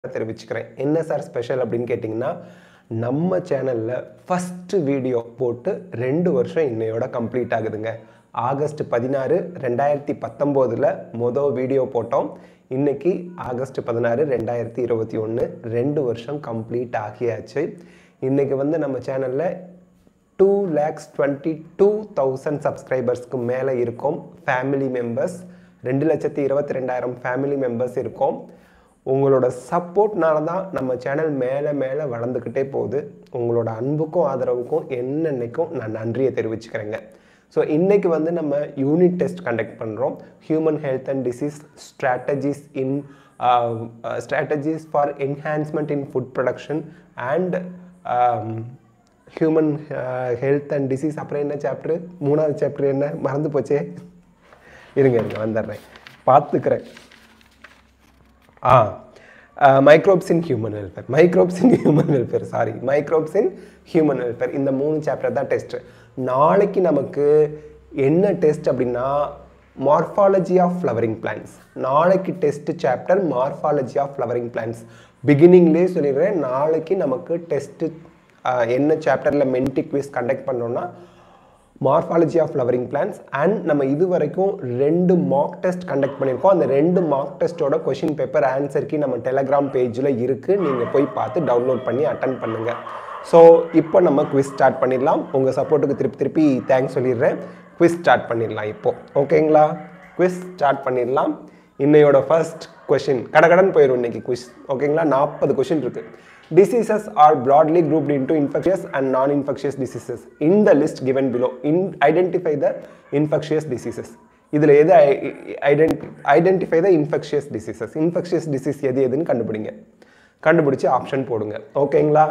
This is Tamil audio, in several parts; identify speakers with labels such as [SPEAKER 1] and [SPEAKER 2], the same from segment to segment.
[SPEAKER 1] தெரிவிச்சுக்கிறேன் என்ன சார் ஸ்பெஷல் அப்படின்னு கேட்டிங்கன்னா நம்ம சேனலில் ஃபஸ்ட்டு வீடியோ போட்டு ரெண்டு வருஷம் இன்னையோட கம்ப்ளீட் ஆகுதுங்க ஆகஸ்ட் பதினாறு ரெண்டாயிரத்தி பத்தொம்போதில் மொதல் வீடியோ போட்டோம் இன்னைக்கு ஆகஸ்ட் பதினாறு ரெண்டாயிரத்தி இருபத்தி ஒன்று ரெண்டு வருஷம் கம்ப்ளீட் ஆகியாச்சு இன்னைக்கு வந்து நம்ம சேனலில் two lakhs twenty two thousand சப்ஸ்கிரைபர்ஸ்க்கு மேலே இருக்கோம் ஃபேமிலி மெம்பர்ஸ் ரெண்டு லட்சத்தி இருபத்தி ரெண்டாயிரம் ஃபேமிலி மெம்பர்ஸ் இருக்கோம் உங்களோட சப்போர்ட்னால தான் நம்ம சேனல் மேலே மேலே வளர்ந்துக்கிட்டே போகுது உங்களோட அன்புக்கும் ஆதரவுக்கும் என்னென்னைக்கும் நான் நன்றியை தெரிவிச்சுக்கிறேங்க ஸோ இன்னைக்கு வந்து நம்ம யூனிட் டெஸ்ட் கண்டக்ட் பண்ணுறோம் human health and disease strategies in strategies for enhancement in food production and human health and disease அப்புறம் என்ன சாப்டர் மூணாவது சாப்டர் என்ன மறந்து போச்சே இருங்க இருங்க வந்துடுறேன் பார்த்துக்கிறேன் ஆ microbes in human welfare microbes in human welfare sorry microbes in human welfare இந்த மூணு சாப்டர் தான் டெஸ்ட் நாளைக்கு நமக்கு என்ன டெஸ்ட் அப்படின்னா மார்ஃபாலஜி ஆஃப் ஃப்ளவரிங் பிளான்ஸ் நாளைக்கு test chapter morphology of flowering plants பிகினிங்லேயே சொல்லிடுறேன் நாளைக்கு நமக்கு டெஸ்ட்டு என்ன சாப்டரில் மென்டி குவிஸ் கண்டக்ட் பண்ணோன்னா morphology of flowering plants and நம்ம இது வரைக்கும் ரெண்டு மார்க் டெஸ்ட் கண்டக்ட் பண்ணியிருக்கோம் அந்த ரெண்டு மார்க் டெஸ்ட்டோட கொஷின் பேப்பர் ஆன்சருக்கு நம்ம டெலகிராம் பேஜில் இருக்குது நீங்கள் போய் பார்த்து டவுன்லோட் பண்ணி அட்டன் பண்ணுங்கள் ஸோ இப்போ நம்ம குவிஸ் ஸ்டார்ட் பண்ணிடலாம் உங்கள் சப்போர்ட்டுக்கு திருப்பி திருப்பி தேங்க்ஸ் சொல்லிடுறேன் குவிஸ் ஸ்டார்ட் பண்ணிடலாம் இப்போ ஓகேங்களா குவிஸ் ஸ்டார்ட் பண்ணிடலாம் இன்னையோட ஃபர்ஸ்ட் கொஷின் கடகடன் போயிடும் இன்னைக்கு குவிஸ் ஓகேங்களா நாற்பது கொஷின் இருக்குது diseases are broadly grouped into infectious and non-infectious diseases in the list given below in identify the infectious diseases இதில் எது ஐடென்டி identify the infectious diseases infectious disease எது எதுன்னு கண்டுபிடிங்க கண்டுபிடிச்சு ஆப்ஷன் போடுங்க ஓகேங்களா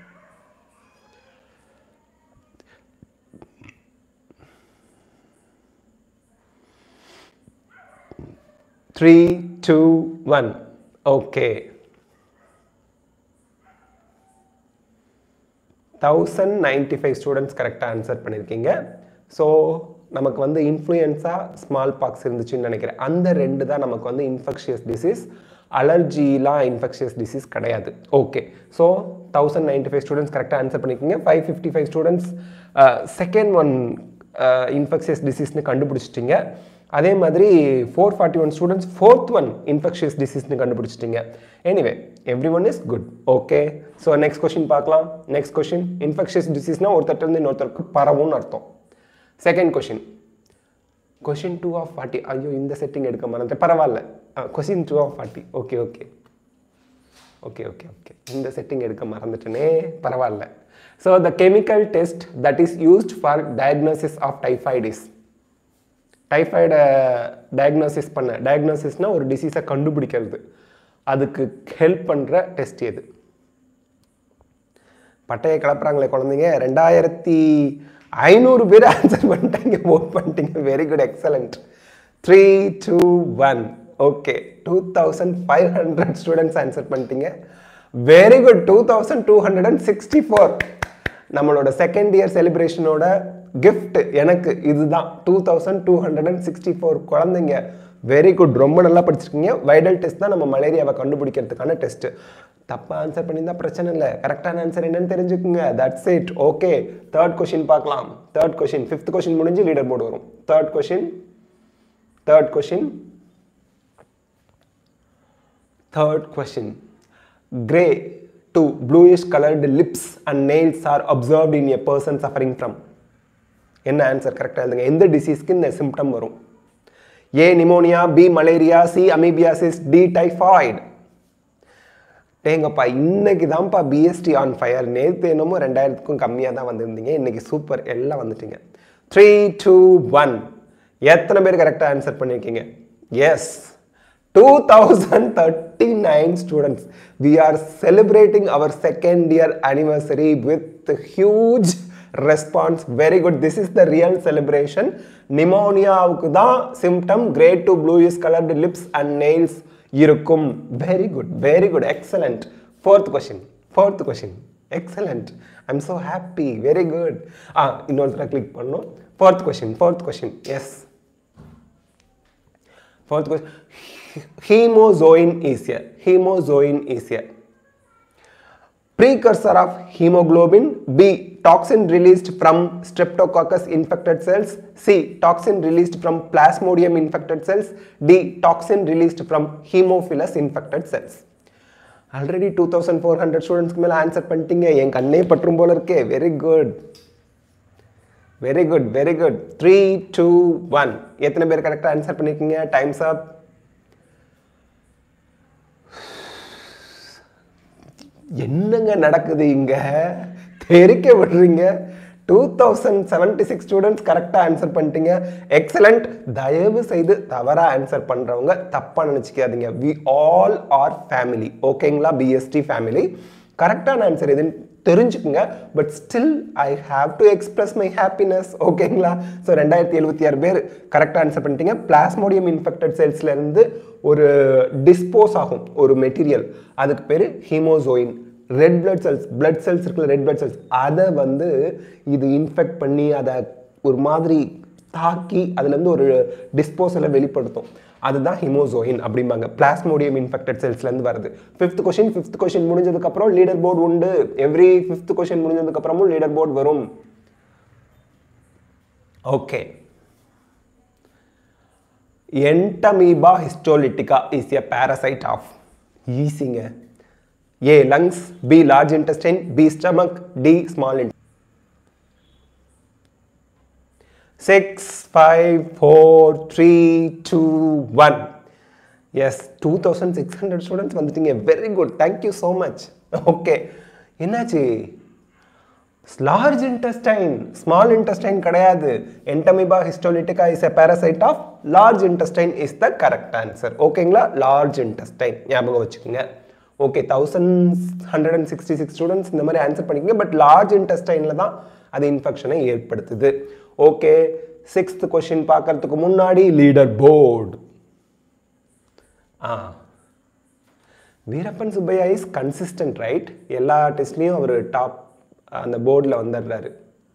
[SPEAKER 1] three two one okay thousand ninety five students கரெக்டாக ஆன்சர் பண்ணியிருக்கீங்க ஸோ நமக்கு வந்து இன்ஃப்ளூயன்ஸா ஸ்மால் பாக்ஸ் இருந்துச்சுன்னு நினைக்கிறேன் அந்த ரெண்டு தான் நமக்கு வந்து இன்ஃபெக்ஷியஸ் டிசீஸ் அலர்ஜிலாம் இன்ஃபெக்ஷியஸ் டிசீஸ் கிடையாது okay so thousand ninety five students கரெக்டாக ஆன்சர் பண்ணியிருக்கீங்க five fifty five students second one infectious டிசீஸ்னு கண்டுபிடிச்சிட்டிங்க அதே மாதிரி four forty one students fourth one infectious டிசீஸ்னு கண்டுபிடிச்சிட்டிங்க anyway every one is good okay so next question பார்க்கலாம் நெக்ஸ்ட் கொஷின் இன்ஃபெக்ஷியஸ் டிசீஸ்னா ஒருத்தர் வந்து இன்னொருத்தருக்கு பரவும்னு அர்த்தம் second question question two of forty ஐயோ இந்த செட்டிங் எடுக்க மாட்டேன் பரவாயில்ல question two of forty okay okay okay okay okay இந்த செட்டிங் எடுக்க மறந்துட்டேனே பரவாயில்ல so the chemical test that is used for diagnosis of typhoid is டைஃபாய்டை டயக்னோசிஸ் பண்ண டயக்னோசிஸ்னால் ஒரு டிசீஸை கண்டுபிடிக்கிறது அதுக்கு ஹெல்ப் பண்ணுற டெஸ்ட் எது பட்டையை கிளப்புறாங்களே குழந்தைங்க ரெண்டாயிரத்தி ஐநூறு பேர் ஆன்சர் பண்ணிட்டாங்க ஓட் பண்ணிட்டீங்க very good excellent three two one okay two thousand five hundred students answer பண்ணிட்டீங்க very good two thousand two hundred and sixty four நம்மளோட செகண்ட் இயர் செலிப்ரேஷனோட கிஃப்ட் எனக்கு இதுதான் two thousand two hundred and sixty four குழந்தைங்க வெரி குட் ரொம்ப நல்லா படிச்சிருக்கீங்க வைடல் டெஸ்ட் தான் நம்ம மலேரியாவை கண்டுபிடிக்கிறதுக்கான டெஸ்ட் தப்பாக ஆன்சர் பண்ணியிருந்தா பிரச்சனை இல்லை கரெக்டான ஆன்சர் என்னன்னு தெரிஞ்சுக்குங்க that's it okay third question பார்க்கலாம் தேர்ட் கொஷின் ஃபிஃப்த் கொஷின் முடிஞ்சு லீடர் போர்டு வரும் third question third question third question grey to bluish coloured lips and nails are observed in a person suffering from என்ன ஆன்சர் கரெக்டாக எழுதுங்க எந்த டிசீஸ்க்கு இந்த சிம்டம் வரும் A pneumonia B malaria C amoebiasis D typhoid டேங்கப்பா இன்னைக்கு தான்ப்பா பிஎஸ்டி ஆன் ஃபயர் நேற்று என்னமோ ரெண்டாயிரத்துக்கும் கம்மியாக தான் வந்திருந்தீங்க இன்னைக்கு சூப்பர் எல்லாம் வந்துட்டீங்க த்ரீ டூ ஒன் எத்தனை பேர் கரெக்டாக ஆன்சர் பண்ணியிருக்கீங்க yes two thousand thirty nine students we are celebrating our second year anniversary with huge response very good this is the real celebration நிமோனியாவுக்கு தான் symptom great to bluish coloured lips and nails இருக்கும் very good very good excellent fourth question fourth question excellent I'm so happy very good ஆ இன்னொருத்தர கிளிக் பண்ணோம் fourth question fourth question yes fourth question hemozoin is a hemozoin is a precursor of hemoglobin b toxin released from streptococcus infected cells c toxin released from plasmodium infected cells d toxin released from hemophilus infected cells already two thousand four hundred ஸ்டூடெண்ட்ஸ்க்கு மேலே ஆன்சர் பண்ணிட்டீங்க என் கண்ணே பற்றும் போல இருக்கே very good very good very good three two one எத்தனை பேர் கரெக்டாக ஆன்சர் பண்ணியிருக்கீங்க டைம்ஸ் அப் என்னங்க நடக்குது இங்க தெரிக்க விடுறீங்க two thousand seventy six students கரெக்டாக ஆன்சர் பண்ணிட்டீங்க எக்ஸலண்ட் தயவு செய்து தவறாக ஆன்சர் பண்ணுறவங்க தப்பாக நினச்சிக்காதீங்க வி ஆல் ஆர் ஃபேமிலி ஓகேங்களா பிஎஸ்டி ஃபேமிலி கரெக்டான ஆன்சர் எதுன்னு தெரிஞ்சுக்குங்க but still I have to express my happiness ஓகேங்களா ஸோ ரெண்டாயிரத்தி எழுபத்தி ஆறு பேர் கரெக்டாக ஆன்சர் பண்ணிட்டீங்க பிளாஸ்மோடியம் இன்ஃபெக்டட் செல்ஸ்லேருந்து ஒரு டிஸ்போஸ் ஆகும் ஒரு மெட்டீரியல் அதுக்கு பேர் hemozoin red blood cells blood cells இருக்குல்ல ரெட் பிளட் செல்ஸ் அதை வந்து இது இன்ஃபெக்ட் பண்ணி அதை ஒரு மாதிரி தாக்கி அதுலேருந்து ஒரு டிஸ்போசலை வெளிப்படுத்தும் அதுதான் ஹிமோசோயின் அப்படிம்பாங்க பிளாஸ்மோடியம் இன்ஃபெக்டட் செல்ஸ்லேருந்து வருது ஃபிஃப்த் கொஷின் ஃபிஃப்த் கொஷின் முடிஞ்சதுக்கப்புறம் லீடர் போர்டு உண்டு எவ்ரி ஃபிஃப்த் கொஷின் முடிஞ்சதுக்கப்புறமும் லீடர் போர்டு வரும் okay entamoeba histolytica is a parasite of ஈஸிங்க A lungs B large intestine B stomach D small இன்ட் six five four three two one yes two thousand six hundred students வந்துட்டீங்க very good thank you so much okay என்னாச்சு லார்ஜ் இன்டெஸ்டைன் ஸ்மால் இன்டெஸ்டைன் கிடையாது entamoeba histolytica is a parasite of large intestine is the correct answer ஓகேங்களா லார்ஜ் இன்டெஸ்டைன் ஞாபகம் வச்சுக்கோங்க okay thousand hundred and sixty six students இந்த மாதிரி ஆன்சர் பண்ணிக்கோங்க பட் லார்ஜ் இன்டெஸ்டைனில் தான் அது இன்ஃபெக்ஷனை ஏற்படுத்துது ஓகே சிக்ஸ்த் கொஷின் பார்க்கறதுக்கு முன்னாடி லீடர் போர்டு ஆ Veerappan Subbaiah is consistent right எல்லா டெஸ்ட்லேயும் அவர் டாப் அந்த போர்டில் வந்துடுறாரு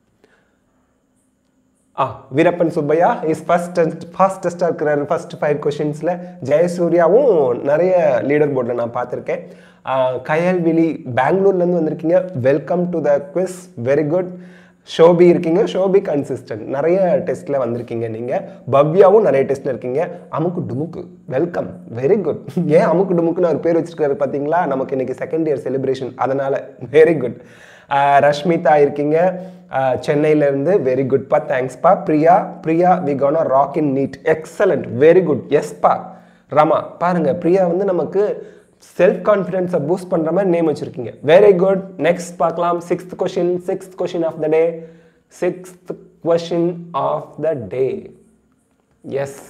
[SPEAKER 1] ஆ Veerappan Subbaiah is first test first டெஸ்ட்டாக இருக்கிறாரு ஃபர்ஸ்ட் ஃபைவ் கொஷின்ஸில் ஜெயசூர்யாவும் நிறைய லீடர் போர்டில் நான் பார்த்துருக்கேன் கயல்விழி பெங்களூர்லேருந்து வந்திருக்கீங்க welcome to the quiz very good Shobi இருக்கீங்க ஷோபி கன்சிஸ்டன்ட் நிறைய டெஸ்ட்டில் வந்திருக்கீங்க நீங்கள் பவ்யாவும் நிறைய டெஸ்ட்டில் இருக்கீங்க அமுக்கு டுமுக்கு வெல்கம் வெரி குட் ஏன் அமுக்கு டுமுக்குன்னு ஒரு பேர் வச்சிருக்காரு பார்த்தீங்களா நமக்கு இன்னைக்கு செகண்ட் இயர் செலிப்ரேஷன் அதனால் வெரி குட் ரஷ்மிதா இருக்கீங்க சென்னையிலேருந்து வெரி குட்பா தேங்க்ஸ்ப்பா Priya Priya we gonna rock in NEET excellent very good எஸ்பா ரமா பாருங்க பிரியா வந்து நமக்கு செல்ஃப் கான்ஃபிடென்ஸை பூஸ்ட் பண்ணுற மாதிரி நேம் வச்சுருக்கீங்க வெரி குட் நெக்ஸ்ட் பார்க்கலாம் sixth question sixth question of the day sixth question of the day yes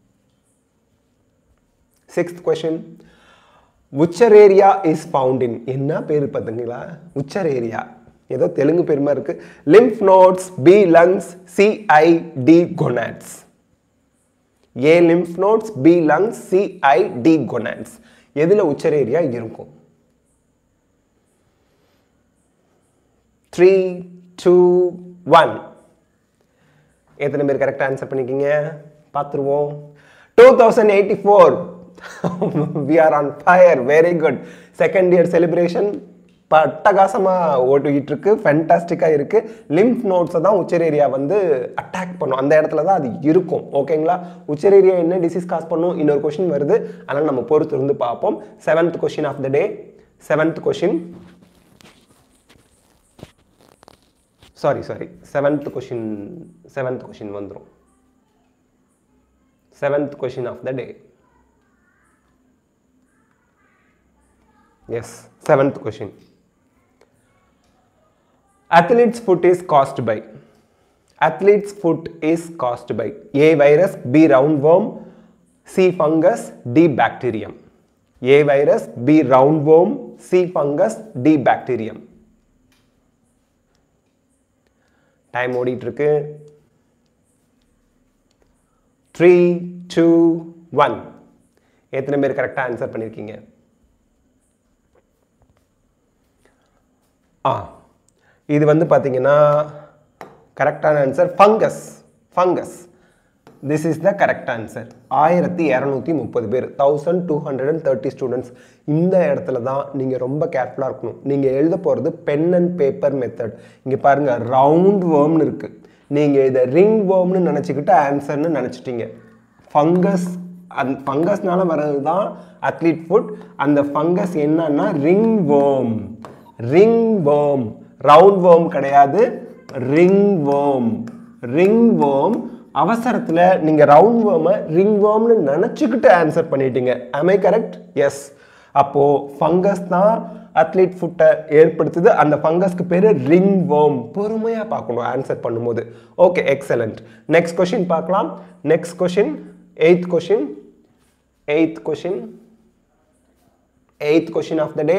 [SPEAKER 1] sixth question Wuchereria is found in என்ன பேர் பார்த்தீங்களா உச்சர் ஏரியா ஏதோ தெலுங்கு பெருமை இருக்கு lymph nodes B lungs C D gonads A lymph nodes B lungs C D gonads எதில் உச்சர் ஏரியா இருக்கும் த்ரீ டூ ஒன் எத்தனை பேர் கரெக்டாக ஆன்சர் பண்ணிக்கிங்க பார்த்துருவோம் two thousand eighty four we are on fire very good second year celebration பட்டகாசமாக ஓட்டிக்கிட்டு இருக்கு ஃபென்டாஸ்டிக்காக இருக்கு லிம்ஃப் நோட்ஸை தான் உச்சர் ஏரியா வந்து அட்டாக் பண்ணும் அந்த இடத்துல தான் அது இருக்கும் ஓகேங்களா உச்சர் ஏரியா என்ன டிசீஸ் காஸ் பண்ணும் இன்னொரு கொஷின் வருது அதனால் நம்ம பொறுத்து இருந்து பார்ப்போம் seventh question of the day seventh question sorry sorry seventh question seventh question வந்துடும் seventh question of the day yes seventh question athlete's foot is caused by athlete's foot is caused by a virus b roundworm c fungus d bacterium a virus b roundworm c fungus d bacterium time ஓடிட்டு இருக்கு த்ரீ டூ ஒன் எத்தனை பேர் கரெக்டாக ஆன்சர் பண்ணியிருக்கீங்க ஆ இது வந்து பார்த்தீங்கன்னா கரெக்டான answer fungus fungus this is the correct answer ஆயிரத்தி இரநூத்தி முப்பது பேர் thousand two hundred and thirty students இந்த இடத்துல தான் நீங்கள் ரொம்ப கேர்ஃபுல்லாக இருக்கணும் நீங்கள் எழுத போகிறது பென் அண்ட் பேப்பர் மெத்தட் இங்கே பாருங்கள் ரவுண்ட் வேர்ம்னு இருக்குது நீங்கள் இதை ரிங் வேர்ம்னு நினச்சிக்கிட்டு ஆன்சர்னு நினச்சிட்டீங்க ஃபங்கஸ் அந் ஃபங்கஸ்னால வர்றது தான் அத்லீட் ஃபுட் அந்த ஃபங்கஸ் என்னன்னா ringworm ringworm roundworm கிடையாது ரிங் வேர்ம் ரிங் வேர்ம் அவசரத்தில் நீங்கள் ரவுண்ட் வேர்மை ரிங் வேர்ம்னு நினச்சிக்கிட்டு ஆன்சர் பண்ணிட்டீங்க am I கரெக்ட் எஸ் அப்போது ஃபங்கஸ் தான் அத்லீட் ஃபுட்டை ஏற்படுத்துது அந்த ஃபங்கஸ்க்கு பேர் ரிங் வேர்ம் பொறுமையாக பார்க்கணும் ஆன்சர் பண்ணும்போது ஓகே எக்ஸலண்ட் நெக்ஸ்ட் கொஷின் பார்க்கலாம் next question eight question eight question eight question of the day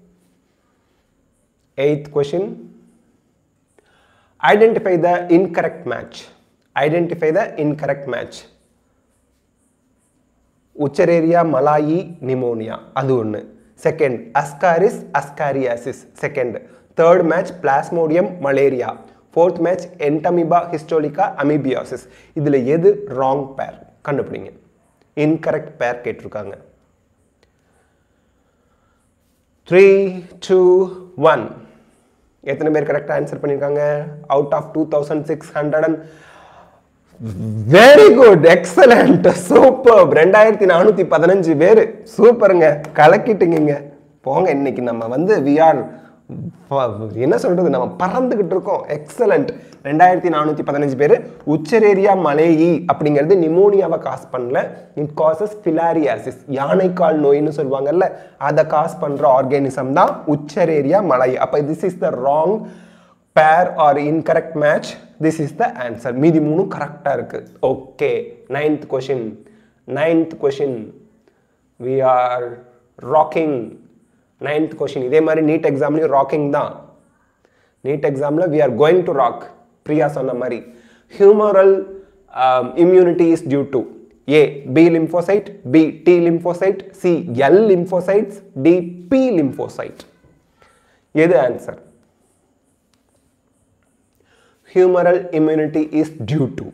[SPEAKER 1] eight question identify the incorrect match identify the incorrect match wuchereria malayi pneumonia அது ஒன்று second ascaris ascariasis second third match plasmodium malaria fourth match entamoeba histolytica amoebiasis இதில் எது ராங் பேர் கண்டுபிடிங்க இன்கரெக்ட் பேர் கேட்டிருக்காங்க த்ரீ டூ ஒன் எத்தனை பேர் கரெக்டாக ஆன்சர் பண்ணியிருக்காங்க out of two thousand six hundred and very good excellent super ரெண்டாயிரத்தி நானூற்றி பதினஞ்சு பேர் சூப்பருங்க கலக்கிட்டுங்க போங்க இன்னைக்கு நம்ம வந்து வி ஆர் என்ன சொல்றது நம்ம பறந்துகிட்டு இருக்கோம் எக்ஸலண்ட் ரெண்டாயிரத்தி நானூற்றி பதினஞ்சு பேர் உச்சரேரியா மலேயி அப்படிங்கிறது நிமோனியாவை காஸ் பண்ணல இட் காசஸ் ஃபிலாரியாசிஸ் யானைக்கால் நோயின்னு சொல்லுவாங்கல்ல அதை காஸ் பண்ணுற ஆர்கானிசம் தான் உச்சரேரியா மலை அப்போ this is the wrong pair are incorrect match this is the answer மீதி மூணும் கரெக்டாக இருக்கு okay ninth question ninth question we are rocking ninth question இதே மாதிரி நீட் எக்ஸாம்லேயும் ராக்கிங் தான் நீட் எக்ஸாமில் we are going to rock Priya சொன்ன மாதிரி humoral immunity is due to A B lymphocyte B T lymphocyte C L lymphocytes D P lymphocyte எது answer humoral immunity is due to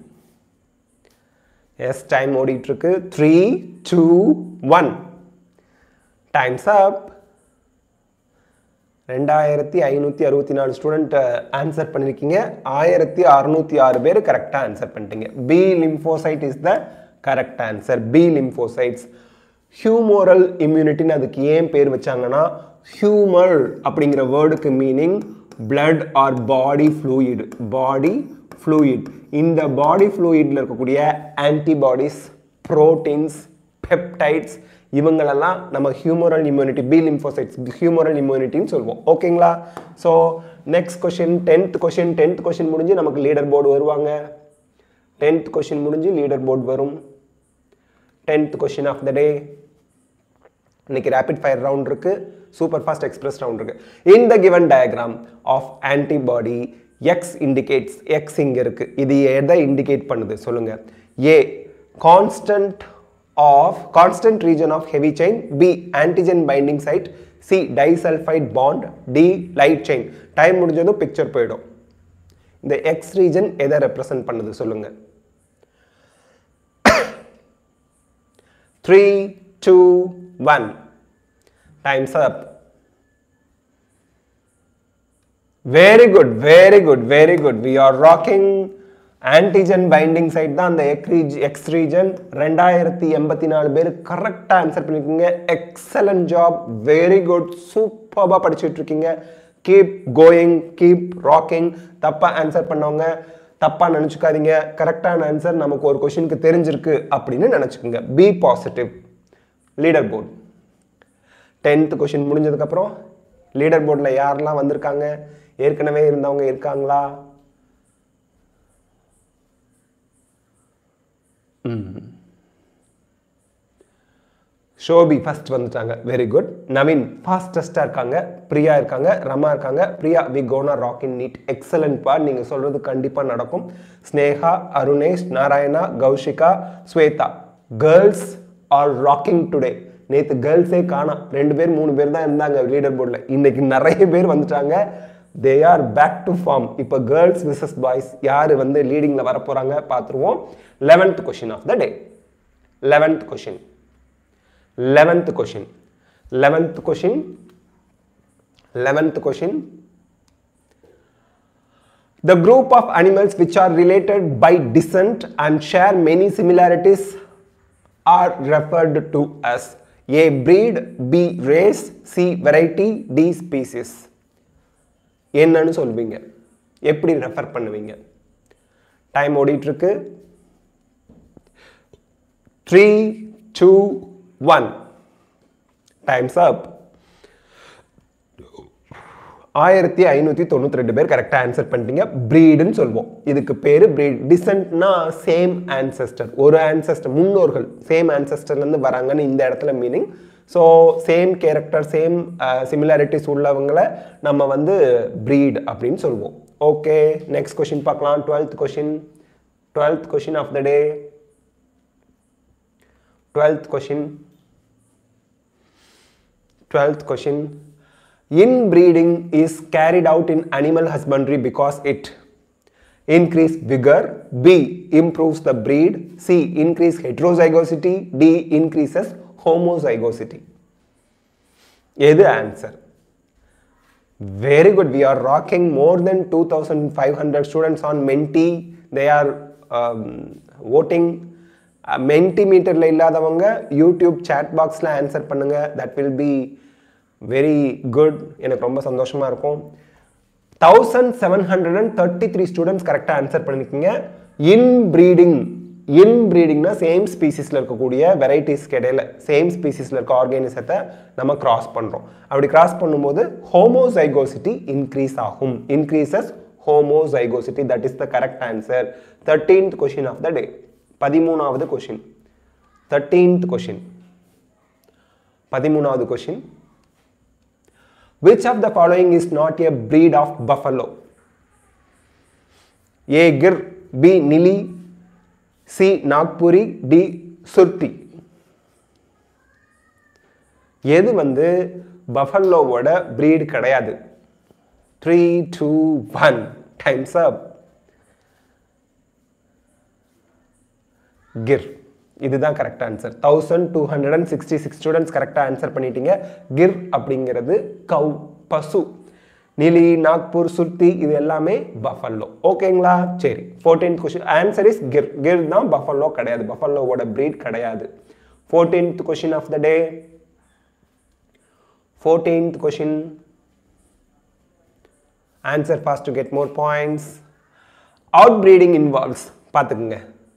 [SPEAKER 1] S time ஓடிட்டு இருக்கு three two one times up ரெண்டாயிரத்தி ஐநூற்றி அறுபத்தி நாலு ஸ்டூடெண்ட் ஆன்சர் பண்ணியிருக்கீங்க ஆயிரத்தி அறுநூத்தி ஆறு பேர் கரெக்டாக ஆன்சர் பண்ணிட்டீங்க B lymphocyte is the correct answer B lymphocytes humoral இம்யூனிட்டின்னு அதுக்கு ஏன் பேர் வச்சாங்கன்னா ஹியூமர் அப்படிங்கிற வேர்டுக்கு meaning blood or body fluid body fluid இந்த பாடி ஃப்ளூயிடில் இருக்கக்கூடிய ஆன்டிபாடிஸ் ப்ரோட்டீன்ஸ் பெப்டைட்ஸ் இவங்களெல்லாம் நம்ம humoral immunity B lymphocytes humoral இம்யூனிட்டின்னு சொல்லுவோம் ஓகேங்களா so next question tenth question tenth question முடிஞ்சு நமக்கு லீடர் போர்டு வருவாங்க டென்த் கொஷின் முடிஞ்சு லீடர் போர்டு வரும் tenth question of the day இன்னைக்கு ரேபிட் ஃபயர் ரவுண்ட் இருக்கு சூப்பர் ஃபாஸ்ட் எக்ஸ்பிரஸ் ரவுண்ட் இருக்கு in the given diagram of antibody X indicates X இங்க இருக்கு இது எதை இண்டிகேட் பண்ணுது சொல்லுங்க A constant of constant region of heavy chain B antigen binding site C disulphide bond D light chain time முடிஞ்சதும் பிக்சர் போயிடும் இந்த எக்ஸ் ரீஜன் எதை ரெப்ரசன்ட் பண்ணுது சொல்லுங்க three two one times up very good very good very good we are rocking antigen binding side தான் அந்த எக்ரீஜ் எக்ஸ் ரீஜன் ரெண்டாயிரத்தி எண்பத்தி நாலு பேர் கரெக்டாக ஆன்சர் பண்ணியிருக்கீங்க எக்ஸலண்ட் ஜாப் வெரி குட் சூப்பராக படிச்சுட்டு இருக்கீங்க கீப் கோயிங் கீப் ராக்கிங் தப்பாக ஆன்சர் பண்ணவங்க தப்பாக நினச்சிக்காதீங்க கரெக்டான ஆன்சர் நமக்கு ஒரு கொஷினுக்கு தெரிஞ்சிருக்கு அப்படின்னு நினச்சிக்கோங்க B positive leader board tenth question முடிஞ்சதுக்கப்புறம் லீடர் போர்டில் யாரெல்லாம் வந்திருக்காங்க ஏற்கனவே இருந்தவங்க இருக்காங்களா ஷோபி ஃபர்ஸ்ட் வந்துட்டாங்க வெரி குட் நவீன் ஃபாஸ்டஸ்டாக இருக்காங்க பிரியா இருக்காங்க ரமா இருக்காங்க Priya we gonna rock in NEET excellent part நீங்கள் சொல்கிறது கண்டிப்பாக நடக்கும் Sneha Arunesh Narayana Kaushika Swetha girls are rocking today நேற்று கேர்ள்ஸே காணோம் ரெண்டு பேர் மூணு பேர் தான் இருந்தாங்க லீடர் போர்டில் இன்னைக்கு நிறைய பேர் வந்துட்டாங்க they are back to form இப்போ கேர்ள்ஸ் விசஸ் பாய்ஸ் யார் வந்து லீடிங்கில் வர போகிறாங்க பார்த்துருவோம் eleventh question of the day eleventh question eleventh question eleventh question eleventh question The group of animals which are related by descent and share many similarities are referred to as A. breed, B. race, C. variety, D. species. என்னன்னு சொல்வீங்க எப்படி ரெஃபர் பண்ணுவீங்க டைம் ஓடிட்டு இருக்கு three two one times up ஆயிரத்தி ஐநூற்றி தொண்ணூற்றி ரெண்டு பேர் கரெக்டாக ஆன்சர் பண்ணிட்டீங்க ப்ரீடுன்னு சொல்லுவோம் இதுக்கு பேர் ப்ரீட் டிசன்ட்னா சேம் ஆன்செஸ்டர் ஒரு ஆன்செஸ்டர் முன்னோர்கள் சேம் ஆன்செஸ்டர்லேருந்து வராங்கன்னு இந்த இடத்துல meaning so same character same similarities உள்ளவங்களை நம்ம வந்து ப்ரீட் அப்படின்னு சொல்லுவோம் ஓகே நெக்ஸ்ட் கொஷின் பார்க்கலாம் twelfth question twelfth question of the day twelfth question twelfth question Inbreeding is carried out in animal husbandry because it increase vigor, B improves the breed, C increase heterozygosity, D increases homozygosity. எது answer very good we are rocking more than two thousand five hundred students on Menti they are voting மென்டி மீட்டரில் இல்லாதவங்க யூடியூப் சேட் பாக்ஸில் ஆன்சர் பண்ணுங்க that will be very good எனக்கு ரொம்ப சந்தோஷமாக இருக்கும் thousand seven hundred and thirty three students கரெக்டாக ஆன்சர் பண்ணியிருக்கீங்க இன் ப்ரீடிங் இன் ப்ரீடிங்னா சேம் ஸ்பீசிஸில் இருக்கக்கூடிய வெரைட்டிஸ்க்கு இடையில சேம் ஸ்பீசிஸில் இருக்க ஆர்கானிசத்தை நம்ம கிராஸ் பண்ணுறோம் அப்படி கிராஸ் பண்ணும்போது ஹோமோசைகோசிட்டி இன்க்ரீஸ் ஆகும் increases homozygosity that is the correct answer thirteenth question of the day பதிமூணாவது கொஷின் தேர்ட்டீன்த் கொஷின் பதிமூணாவது question Which of the following is not a breed of buffalo? A. Gir, B. Nili, C. Nagpuri, D. Surti. எது வந்து பஃபல்லோவோட breed கிடையாது three two one times up Gir இதுதான் correct answer thousand two hundred and sixty six students கரெக்டாக ஆன்சர் பண்ணிட்டீங்க கிர் அப்படிங்கிறது கவ் பசு நிலி நாக்பூர் சுர்த்தி இது எல்லாமே பஃபல்லோ ஓகேங்களா சரி fourteenth question answer is Gir Gir தான் பஃபல்லோ கிடையாது பஃபல்லோவோட breed கிடையாது fourteenth question of the day fourteenth question answer fast to get more points outbreeding involves பார்த்துக்குங்க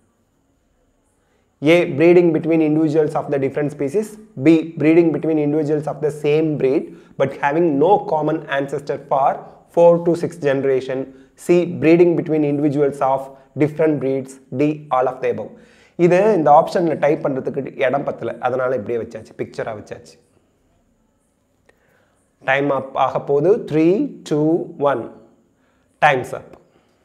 [SPEAKER 1] A. Breeding between individuals of the different species. B. Breeding between individuals of the same breed but having no common ancestor for 4 to 6 generation. C. Breeding between individuals of different breeds. D. All of the above. இது இந்த ஆப்ஷனில் டைப் பண்ணுறதுக்கு இடம் பத்தல அதனால் இப்படியே வச்சாச்சு பிக்சராக வச்சாச்சு டைம் அப் ஆக போகுது three two one times up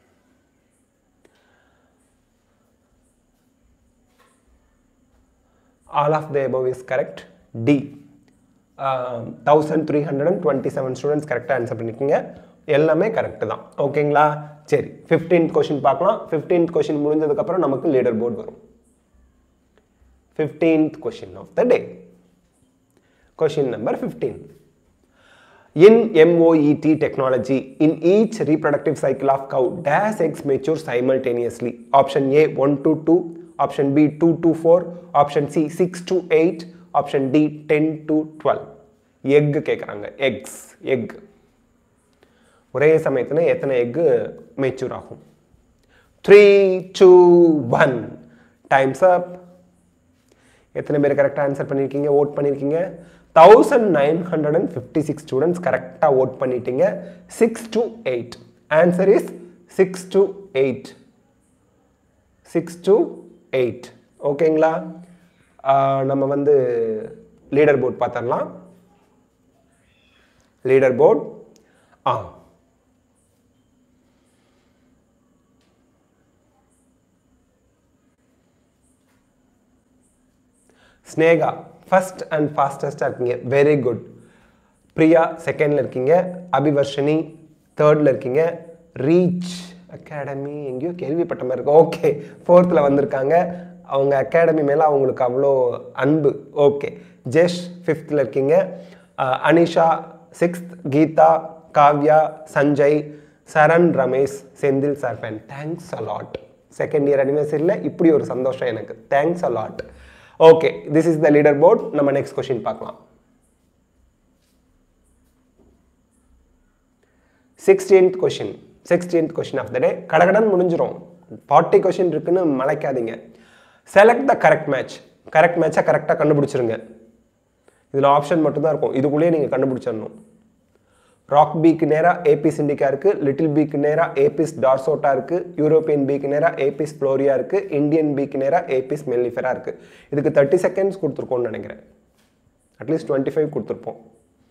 [SPEAKER 1] all of the above is correct D thousand three hundred and twenty seven students கரெக்டாக ஆன்சர் பண்ணியிருக்கீங்க எல்லாமே கரெக்டு தான் ஓகேங்களா சரி ஃபிஃப்டீன்த் கொஷின் பார்க்கலாம் ஃபிஃப்டீன்த் கொஷின் முடிஞ்சதுக்கப்புறம் நமக்கு லீடர் போர்டு வரும் fifteenth question of the day question number fifteen In MOET technology, in each reproductive cycle of cow, dash eggs mature simultaneously. Option A 1 to 2, option B 2 to 4, option C 6 to 8, option D 10 to 12. Egg கேட்குறாங்க எக்ஸ் எக் ஒரே சமயத்தில் எத்தனை எக்கு மெச்சூர் ஆகும் three two one times up எத்தனை பேர் கரெக்டாக ஆன்சர் பண்ணியிருக்கீங்க ஓட் பண்ணியிருக்கீங்க thousand nine hundred and fifty six students கரெக்டாக ஓட் பண்ணிட்டீங்க six to eight answer is six to eight six to eight ஓகேங்களா நம்ம வந்து லீடர் போர்ட் பார்த்துடலாம் லீடர் போர்ட் ஆ ஸ்னேகா ஃபர்ஸ்ட் அண்ட் ஃபாஸ்டஸ்டாக இருக்கீங்க வெரி குட் பிரியா செகண்டில் இருக்கீங்க அபிவர்ஷினி தேர்டில் இருக்கீங்க ரீச் அகாடமி எங்கேயோ கேள்விப்பட்ட மாதிரி இருக்கு ஓகே ஃபோர்த்தில் வந்திருக்காங்க அவங்க அகாடமி மேலே அவங்களுக்கு அவ்வளோ அன்பு ஓகே ஜெஷ் ஃபிஃப்த்தில் இருக்கீங்க அஹ், அனிஷா சிக்ஸ்த் கீதா காவ்யா சஞ்சய் சரண் Ramesh Senthil சர்ஃபன் thanks a lot second year அனிவர்சரியில் இப்படி ஒரு சந்தோஷம் எனக்கு thanks a lot okay this is the leader board நம்ம நெக்ஸ்ட் கொஷின் பார்க்கலாம் sixteenth question sixteenth question of the டே கடகடன் முடிஞ்சிரும் ஃபார்ட்டி கொஷின் இருக்குன்னு மலைக்காதீங்க select the correct match correct மேட்சை கரெக்டாக கண்டுபிடிச்சிருங்க இதில் ஆப்ஷன் மட்டும்தான் இருக்கும் இதுக்குள்ளேயே நீங்கள் கண்டுபிடிச்சிடணும் ராக் பீக்கு நேராக ஏபிஸ் இண்டிகா இருக்குது லிட்டில் பீக்கு நேராக ஏபிஸ் டார்சோட்டா இருக்குது யூரோப்பியன் பீக்கு நேராக ஏபிஸ் ஃப்ளோரியா இருக்குது இந்தியன் பீக்கு நேராக ஏபிஸ் மெல்லிஃபெரா இருக்குது இதுக்கு தேர்ட்டி செகண்ட்ஸ் கொடுத்துருக்கோம்னு நினைக்கிறேன் அட்லீஸ்ட் டுவெண்ட்டி ஃபைவ் கொடுத்துருப்போம்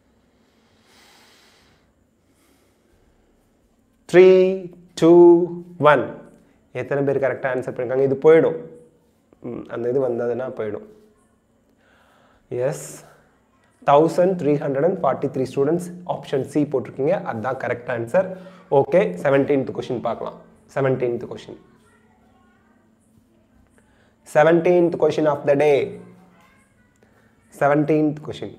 [SPEAKER 1] த்ரீ டூ ஒன் எத்தனை பேர் கரெக்டாக ஆன்சர் பண்ணியிருக்காங்க இது போயிடும் ம், அந்த இது வந்ததுன்னா போயிடும் yes thousand three hundred and forty three students option C போட்டிருக்கீங்க அதுதான் correct answer okay seventeenth question பார்க்கலாம் seventeenth question seventeenth question of the day seventeenth question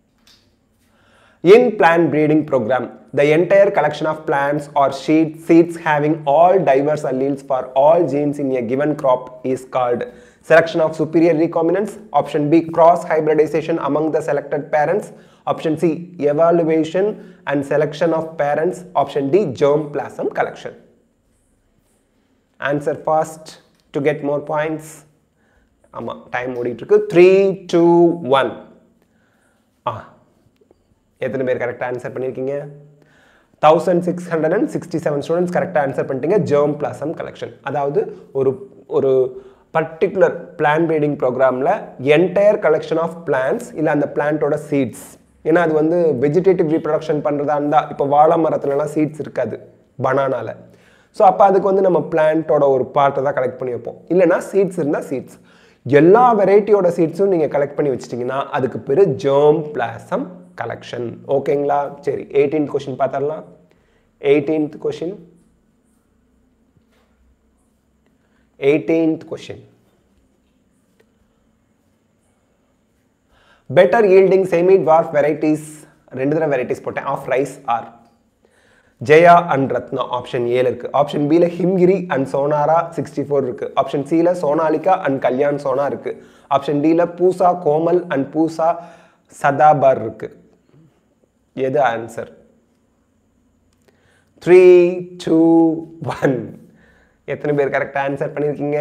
[SPEAKER 1] In plant breeding program, the entire collection of plants or seed, seeds having all diverse alleles for all genes in a given crop is called selection of superior recombinants, option B cross hybridization among the selected parents, option C evaluation and selection of parents, option D germplasm collection. Answer fast to get more points. ஆமாம் டைம் ஓடிட்டு இருக்கு த்ரீ டூ ஒன் ஆ எத்தனை பேர் கரெக்டாக ஆன்சர் பண்ணியிருக்கீங்க thousand six hundred and sixty seven students கரெக்டாக ஆன்சர் பண்ணிட்டீங்க ஜெர்ம் பிளாசம் கலெக்ஷன் அதாவது ஒரு ஒரு பர்டிகுலர் பிளான் ப்ரீடிங் ப்ரோக்ராமில் என்டையர் கலெக்ஷன் ஆஃப் பிளான்ஸ் இல்லை அந்த பிளான்ட்டோட சீட்ஸ் ஏன்னா அது வந்து வெஜிடேட்டிவ் ரீப்ரொடக்ஷன் பண்ணுறதா இருந்தால் இப்போ வாழை மரத்துலலாம் சீட்ஸ் இருக்காது பனானால ஸோ அப்போ அதுக்கு வந்து நம்ம பிளான்ட்டோட ஒரு பார்ட்டை தான் கலெக்ட் பண்ணி வைப்போம் இல்லைனா சீட்ஸ் இருந்தால் சீட்ஸ் எல்லா வெரைட்டியோட சீட்ஸும் நீங்கள் கலெக்ட் பண்ணி வச்சிட்டிங்கன்னா அதுக்கு பேர் ஜெர்ம் பிளாசம் கலெக்ஷன் ஓகேங்களா சரி எயிட்டீன்த் கொஷின் பார்த்துடலாம் eighteenth question eighteenth question better yielding semi dwarf varieties ரெண்டு தடவை வெரைட்டிஸ் போட்டேன் of rice are Jaya and Ratna option ஏல இருக்கு ஆப்ஷன் பில Himgiri and Sonora sixty four இருக்கு ஆப்ஷன் சில சோனாலிகா அண்ட் கல்யாண் சோனா இருக்கு ஆப்ஷன் டில பூசா கோமல் அண்ட் பூசா சதாபார் இருக்கு எது ஆன்சர் த்ரீ டூ ஒன் எத்தனை பேர் கரெக்டாக ஆன்சர் பண்ணியிருக்கீங்க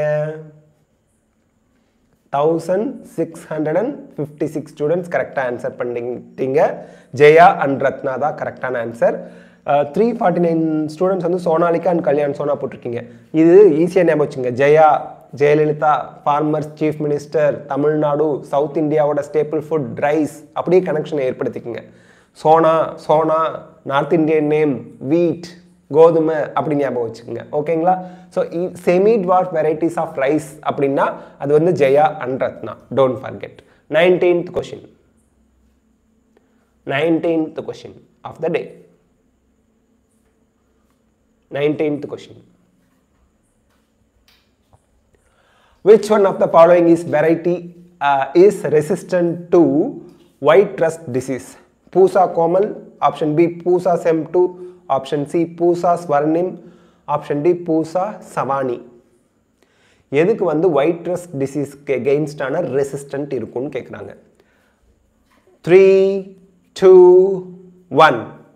[SPEAKER 1] thousand six hundred and fifty six students கரெக்டாக ஆன்சர் பண்ணிட்டீங்க ஜெயா அண்ட் ரத்னா தான் கரெக்டான answer three forty nine students வந்து சோனாலிகா அண்ட் கல்யாண் சோனா போட்டிருக்கீங்க இது ஈஸியாக ஞாபகம் வச்சுங்க Jaya Jayalalithaa former's chief minister Tamil Nadu south இந்தியாவோட ஸ்டேபிள் ஃபுட் ரைஸ் அப்படியே கனெக்ஷனை ஏற்படுத்திக்கங்க Sona Sona north Indian name wheat கோதுமை அப்படி ஞாபகம் வச்சுக்கோங்க ஓகேங்களா so semi dwarf varieties of rice அப்படின்னா அது வந்து Jaya and Ratna don't forget nineteenth question nineteenth question of the day nineteenth question Which one of the following is variety uh, is resistant to white rust disease? Pusa komal, option B Pusa sem2, option C Pusa swarnim, option D Pusa savani. எதுக்கு வந்து ஒயிட் ரஸ்ட் டிசீஸ்க்கு எகெயின்ஸ்டான ரெசிஸ்டன்ட் இருக்கும்னு கேட்குறாங்க three two one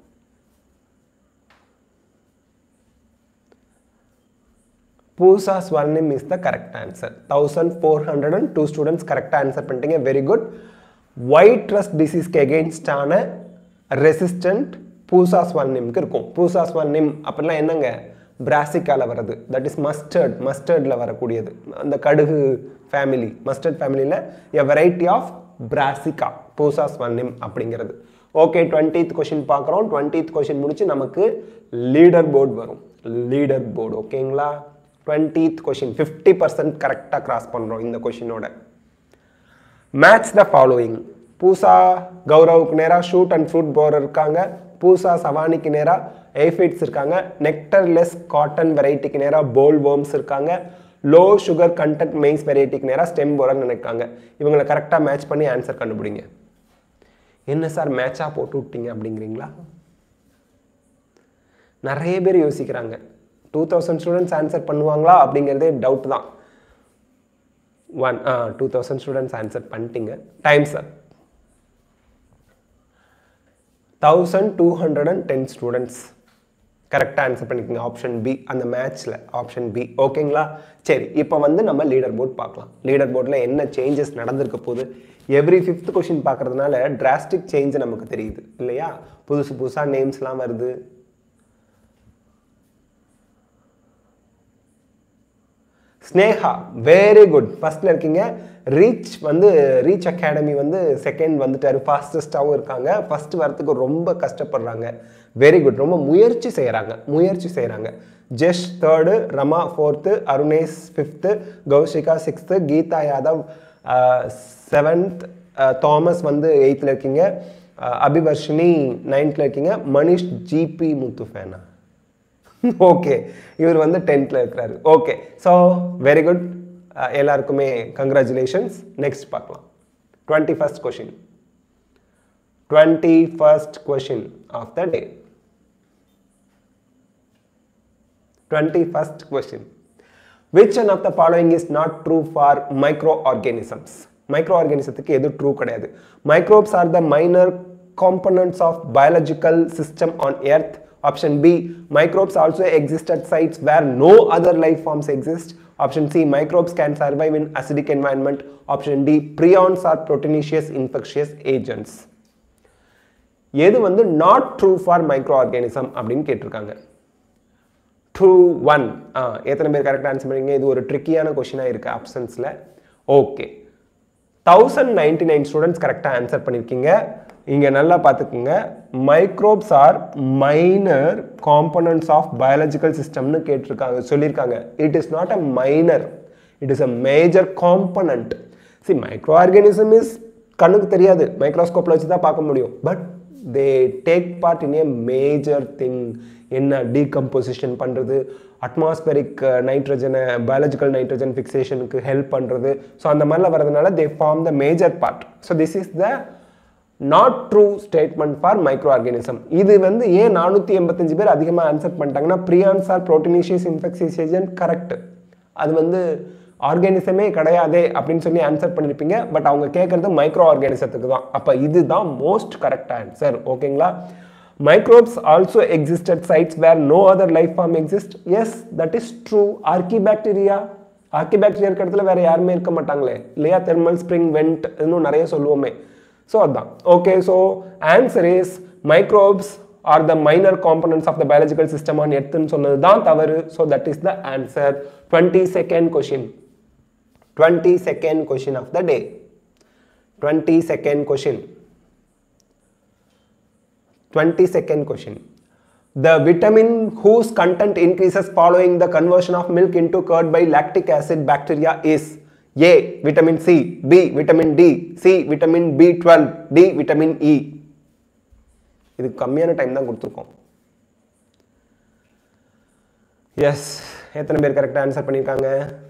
[SPEAKER 1] Pusa Swarnim is the correct answer thousand four hundred and two students கரெக்டாக ஆன்சர் பண்ணிட்டீங்க வெரி குட் ஒயிட் ரஸ்ட் டிசீஸ்க்கு எகெயின்ஸ்டான ரெசிஸ்டன்ட் பூசா ஸ்வர்ணிம்க்கு இருக்கும் பூசா ஸ்வர்ணிம் அப்படிலாம் என்னங்க பிராசிக்காவில் வர்றது தட் இஸ் மஸ்டர்ட் மஸ்டர்டில் வரக்கூடியது அந்த கடுகு ஃபேமிலி மஸ்டர்ட் ஃபேமிலியில் a variety of Brassica Pusa Swarnim அப்படிங்கிறது ஓகே டுவெண்ட்டீத் கொஷின் பார்க்குறோம் டுவெண்ட்டீத் கொஷின் முடிச்சு நமக்கு லீடர் போர்டு வரும் லீடர் போர்டு ஓகேங்களா டுவெண்ட்டீத் கொஷின் ஃபிஃப்டி பர்சன்ட் கரெக்டாக கிராஸ் பண்ணுறோம் இந்த கொஷினோட மேட்ச் த ஃபாலோயிங் பூசா கௌரவுக்கு நேராக ஷூட் அண்ட் ஃப்ரூட் போர் இருக்காங்க பூசா சவானிக்கு நேராக ஏஃபிட்ஸ் இருக்காங்க நெக்டர்லெஸ் காட்டன் வெரைட்டிக்கு நேராக போல் worms இருக்காங்க லோ சுகர் கண்டென்ட் மெய்ஸ் வெரைட்டிக்கு நேராக ஸ்டெம் போரன் நினைக்காங்க இவங்களை கரெக்டாக மேட்ச் பண்ணி ஆன்சர் கண்டுபிடிங்க என்ன சார் மேட்சாக போட்டு விட்டீங்க அப்படிங்கிறீங்களா நிறைய பேர் யோசிக்கிறாங்க டூ தௌசண்ட் ஸ்டூடெண்ட்ஸ் ஆன்சர் பண்ணுவாங்களா அப்படிங்கிறதே டவுட் தான் one two thousand students answer பண்ணிட்டீங்க time sir thousand two hundred and ten students கரெக்டாக ஆன்சர் பண்ணிக்கோங்க ஆப்ஷன் பி அந்த மேட்ச்சில் ஆப்ஷன் பி ஓகேங்களா சரி இப்போ வந்து நம்ம லீடர் போர்ட் பார்க்கலாம் லீடர் போர்டில் என்ன சேஞ்சஸ் நடந்திருக்க போகுது எவ்ரி ஃபிஃப்த் கொஷின் பார்க்கறதுனால டிராஸ்டிக் சேஞ்ச் நமக்கு தெரியுது இல்லையா புதுசு புதுசாக நேம்ஸ்லாம் வருது ஸ்னேஹா வெரி குட் ஃபர்ஸ்ட்ல இருக்கீங்க ரீச் வந்து ரீச் அகாடமி வந்து செகண்ட் வந்துட்டாரு ஃபாஸ்டஸ்டாகவும் இருக்காங்க ஃபர்ஸ்ட் வரத்துக்கு ரொம்ப கஷ்டப்படுறாங்க வெரி குட் ரொம்ப முயற்சி செய்கிறாங்க முயற்சி செய்கிறாங்க Jash third Rama fourth Arunesh fifth Kaushika sixth Geetha Yadav seventh Thomas வந்து எயித்தில் இருக்கீங்க அஹ், அபிவர்ஷினி நைன்த்தில் இருக்கீங்க மனிஷ் ஜிபி முத்து ஃபேனா ஓகே இவர் வந்து டென்த்தில் இருக்கிறாரு ஓகே ஸோ வெரி குட் எல்லாருக்குமே கங்க்ராச்சுலேஷன்ஸ் நெக்ஸ்ட் பார்க்கலாம் twenty first question twenty first question of the day twenty first question which one of the following is not true for microorganisms மைக்ரோ ஆர்கானிசத்துக்கு எது ட்ரூ கிடையாது microbes are the minor components of biological system on earth option B microbes also exist at sites where no other life forms exist option C microbes can survive in acidic environment option D prions are proteinaceous infectious agents எது வந்து not true for microorganism அப்படின்னு கேட்டிருக்காங்க டூ ஒன் ஆ எத்தனை பேர் கரெக்டாக ஆன்சர் பண்ணீங்க இது ஒரு ட்ரிக்கியான கொஷினாக இருக்குது ஆப்ஷன்ஸில் okay thousand ninety nine students கரெக்டாக ஆன்சர் பண்ணியிருக்கீங்க இங்கே நல்லா பார்த்துக்குங்க microbes are minor components of biological சிஸ்டம்னு கேட்டிருக்காங்க சொல்லியிருக்காங்க it is not a minor it is a major component see microorganism is கண்ணுக்கு தெரியாது மைக்ரோஸ்கோப்பில் வச்சு தான் பார்க்க முடியும் but they take part in a major thing என்ன டீகம்போசிஷன் பண்ணுறது அட்மாஸ்பெரிக் நைட்ரஜனை பயாலஜிக்கல் நைட்ரஜன் ஃபிக்சேஷனுக்கு ஹெல்ப் பண்ணுறது ஸோ அந்த மாதிரிலாம் வரதுனால they form the major part so this is the not true statement for microorganism இது வந்து ஏன் நானூற்றி எண்பத்தஞ்சு பேர் அதிகமாக ஆன்சர் பண்ணிட்டாங்கன்னா prions are proteinaceous infectious agent correct அது வந்து ஆர்கானிசமே கிடையாதே அப்படின்னு சொல்லி ஆன்சர் பண்ணியிருப்பீங்க பட் அவங்க கேட்குறது மைக்ரோ ஆர்கானிசத்துக்கு தான் அப்போ இதுதான் மோஸ்ட் கரெக்ட் ஆன்சர் ஓகேங்களா microbes also existed sites where no other life form exist yes that is true archaebacteria archaebacteria இருக்க இடத்துல வேற யாருமே இருக்க மாட்டாங்களே இல்லையா தெர்மல் ஸ்ப்ரிங் வெண்ட் இன்னும் நிறைய சொல்லுவோமே ஸோ அதான் okay so answer is microbes are the minor components of the biological system on எர்த்துன்னு சொன்னது தான் தவறு so that is the answer twenty second question twenty second question of the day twenty second question 22nd question. The vitamin whose content increases following the conversion of milk into curd by lactic acid bacteria is A. Vitamin C, B. Vitamin D, C. Vitamin B12, D. Vitamin E. இது கம்மியான டைம் தான் கொடுத்துருக்கோம் எஸ் எத்தனை பேர் கரெக்டாக ஆன்சர் பண்ணியிருக்காங்க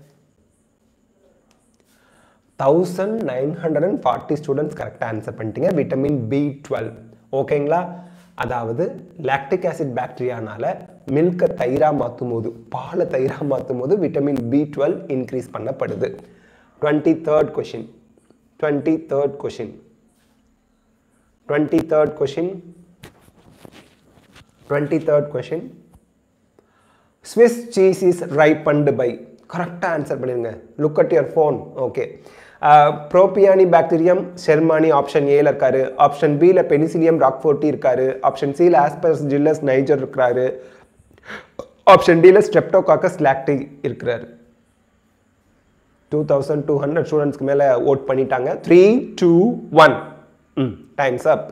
[SPEAKER 1] thousand nine hundred and forty students கரெக்டாக ஆன்சர் பண்ணிட்டீங்க விட்டமின் பி டுவெல் ஓகேங்களா அதாவது லாக்டிக் ஆசிட் பாக்டீரியானால மில்கை தயிராக மாற்றும் போது பாலை தயிராக மாற்றும் போது விட்டமின் பி டுவெல் இன்க்ரீஸ் பண்ணப்படுது twenty third question twenty third question twenty third question twenty third question Swiss cheese is ripened by கரெக்டாக ஆன்சர் பண்ணிருங்க look at your phone okay propionibacterium shermanii option ஏல இருக்காரு ஆப்ஷன் பியில் பெனிசிலியம் ராக்ஃபோர்ட்டி இருக்காரு ஆப்ஷன் சியில் ஆஸ்பர்ஸ் ஜில்லஸ் நைஜர் இருக்கிறாரு ஆப்ஷன் டியில் ஸ்ட்ரெப்டோகாக்கஸ் லாக்டி இருக்கிறாரு டூ தௌசண்ட் டூ ஹண்ட்ரட் ஸ்டூடெண்ட்ஸ்க்கு மேலே ஓட் பண்ணிட்டாங்க three two one hmm time's up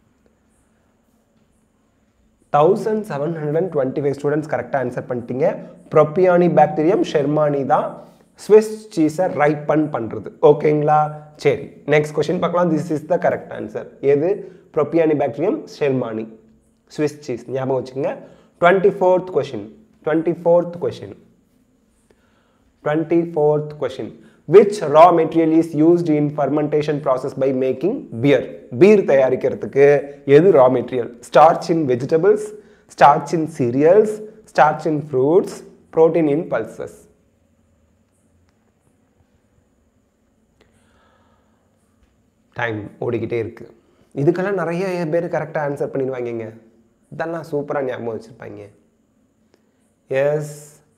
[SPEAKER 1] thousand seven hundred and twenty five students கரெக்டாக ஆன்சர் பண்ணிட்டீங்க ப்ரொப்பியானி பாக்டீரியம் ஷெர்மானி தான் ஸ்விஸ் சீஸை ரைப்பன் பண்ணுறது ஓகேங்களா சரி நெக்ஸ்ட் கொஷின் பார்க்கலாம் this is the correct answer எது propionibacterium shermanii Swiss cheese ஞாபகம் வச்சுங்க twenty fourth question twenty fourth question twenty fourth question which raw material is used in fermentation process by making beer beer தயாரிக்கிறதுக்கு எது raw material starch in vegetables starch in cereals starch in fruits protein in pulses time ஓடிக்கிட்டே இருக்கு இதுக்கெல்லாம் நிறைய பேர் கரெக்டாக ஆன்சர் பண்ணிடுவாங்கங்க இதெல்லாம் சூப்பராக ஞாபகம் வச்சுருப்பாங்க yes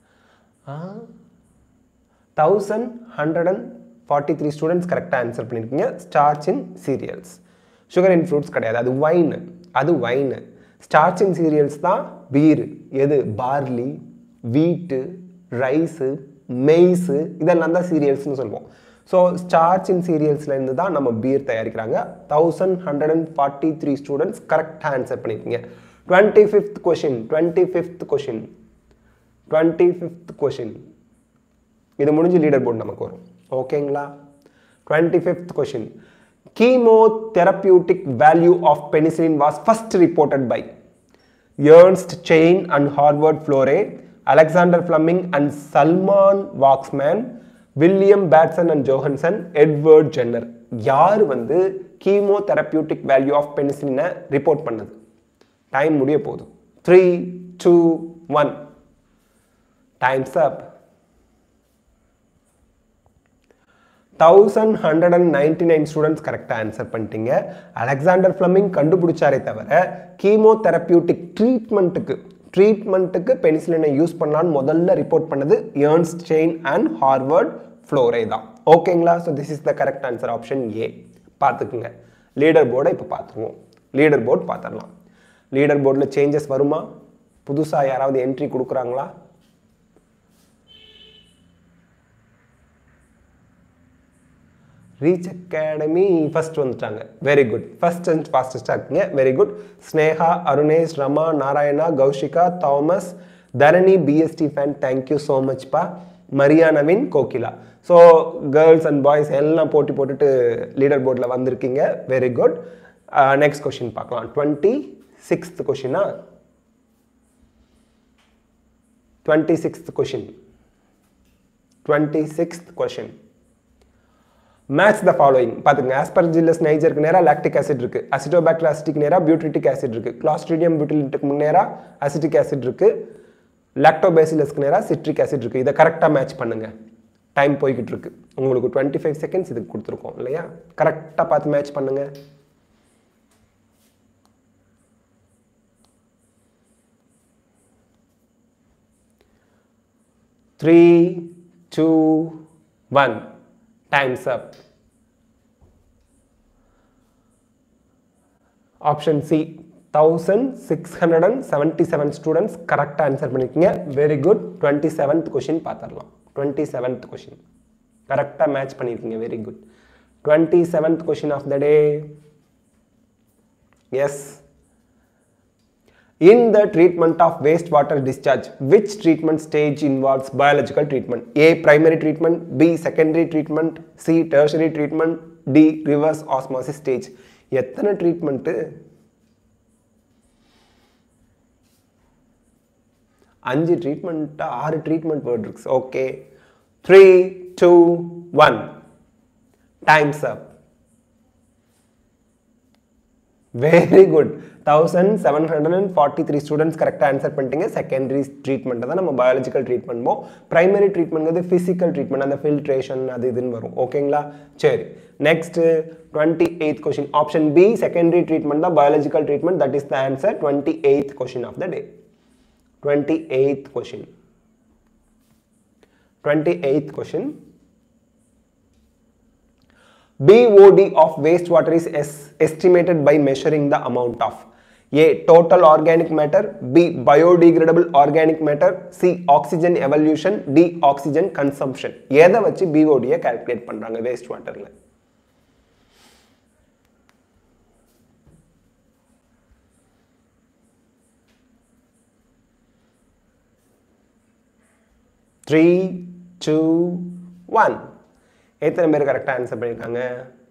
[SPEAKER 1] thousand hundred and forty three students கரெக்டாக ஆன்சர் பண்ணியிருக்கீங்க starch in cereals sugar in fruits கிடையாது அது வைன் அது வைன் ஸ்டார்ச் இன் சீரியல்ஸ் தான் பீர் எது பார்லி வீட்டு ரைஸு மெய்ஸு இதெல்லாம் தான் சீரியல்ஸ்னு சொல்லுவோம் ஸோ ஸ்டார்ச் இன் சீரியல்ஸ்லேருந்து தான் நம்ம பீர் தயாரிக்கிறாங்க thousand hundred and forty three students கரெக்டாக ஆன்சர் பண்ணியிருக்கீங்க twenty fifth question twenty fifth question twenty fifth question இது முடிஞ்சு லீடர் போர்டு நமக்கு வரும் ஓகேங்களா twenty fifth question chemotherapeutic value of penicillin was first reported by Ernst Chain and Harvard Flore, Alexander Fleming and Salman Waxman, William Bateson and Johannsen Edward Jenner யார் வந்து கீமோதெரப்பியூட்டிக் வேல்யூ ஆஃப் பெனிசிலினை ரிப்போர்ட் பண்ணது டைம் முடிய போகுது three two one times up thousand hundred and ninety nine students கரெக்டாக ஆன்சர் பண்ணிட்டீங்க அலெக்சாண்டர் ஃப்ளமிங் கண்டுபிடிச்சாரே தவிர கீமோதெரப்பியூட்டிக் ட்ரீட்மெண்ட்டுக்கு ட்ரீட்மெண்ட்டுக்கு பெனிசிலினை யூஸ் பண்ணலான்னு முதல்ல ரிப்போர்ட் பண்ணது Ernst Chain and Howard Florey தான் ஓகேங்களா so this is the correct answer option A பார்த்துக்குங்க லீடர் போர்டை இப்போ பார்த்துருவோம் லீடர் போர்டு பார்த்துடலாம் லீடர் போர்டில் சேஞ்சஸ் வருமா புதுசாக யாராவது என்ட்ரி கொடுக்குறாங்களா ரீச் அகாடமி ஃபர்ஸ்ட் வந்துட்டாங்க வெரி குட் ஃபர்ஸ்ட் அண்ட் ஃபாஸ்டஸ்டாக இருக்குங்க very good Sneha Arunesh Rama Narayana Kaushika Thomas Dharani BST fan thank you so மச்ப்பா Maria Naveen Kokila so girls and boys எல்லாம் போட்டி போட்டுட்டு லீடர் போர்டில் வந்திருக்கீங்க வெரி குட் நெக்ஸ்ட் கொஷின் பார்க்கலாம் டுவெண்ட்டி சிக்ஸ்த் கொஷினா twenty sixth question twenty sixth question match the following பார்த்துங்க ஆஸ்பர்ஜில்லஸ் நைஜருக்கு நேராக லாக்டிக் ஆசிட் இருக்கு அசிட்டோபாக்டர் அசிட்டிக் நேராக பியூட்ரிட்டிக் ஆசிட் இருக்கு கிளாஸ்ட்ரிடியம் பியூட்டிலிட்டுக்கு முன்னேறா அசிட்டிக் ஆசிட் இருக்கு லாக்டோபேசிலஸ்க்கு நேராக சிட்ரிக் ஆசிட் இருக்கு இதை கரெக்டாக மேட்ச் பண்ணுங்க டைம் போய்கிட்டு இருக்கு உங்களுக்கு டுவெண்ட்டி ஃபைவ் செகண்ட்ஸ் இதுக்கு கொடுத்துருக்கோம் இல்லையா கரெக்டாக பார்த்து மேட்ச் பண்ணுங்க three two one time's up. Option C thousand six hundred and seventy seven students கரெக்டாக ஆன்சர் பண்ணியிருக்கீங்க very good twenty seventh question பார்த்துடலாம் டுவெண்ட்டி செவன்த் கொஷின் கரெக்டாக மேட்ச் பண்ணியிருக்கீங்க very good twenty seventh question of the day yes In the treatment of wastewater discharge, which treatment stage involves biological treatment? A. Primary treatment, B. Secondary treatment, C. Tertiary treatment, D. Reverse osmosis stage. எத்தனை ட்ரீட்மெண்ட்டு அஞ்சு ட்ரீட்மெண்ட் ஆறு ட்ரீட்மெண்ட் வேர்ட் இருக்கு okay three two one times up very good thousand seven hundred and forty three students கரெக்டாக ஆன்சர் பண்ணிட்டீங்க செகண்டரி ட்ரீட்மெண்ட் தான் நம்ம பயாலஜிக்கல் ட்ரீட்மெண்ட்மோ பிரைமரி ட்ரீட்மெண்ட் ஃபிசிக்கல் ட்ரீட்மெண்ட் அந்த ஃபில்ட்ரேஷன் அது இதுன்னு வரும் ஓகேங்களா சரி next twenty eighth question option B secondary treatment தான் biological treatment that is the answer twenty eighth question of the day twenty eighth question twenty eighth question BOD of wastewater is es- estimated by measuring the amount of A. Total organic matter B. Biodegradable organic matter C. Oxygen evolution D. Oxygen consumption எதை வச்சு BOD யை calculate பண்றாங்க waste waterல த்ரீ டூ ஒன் எத்தனை பேர் கரெக்டாக ஆன்சர் பண்ணியிருக்காங்க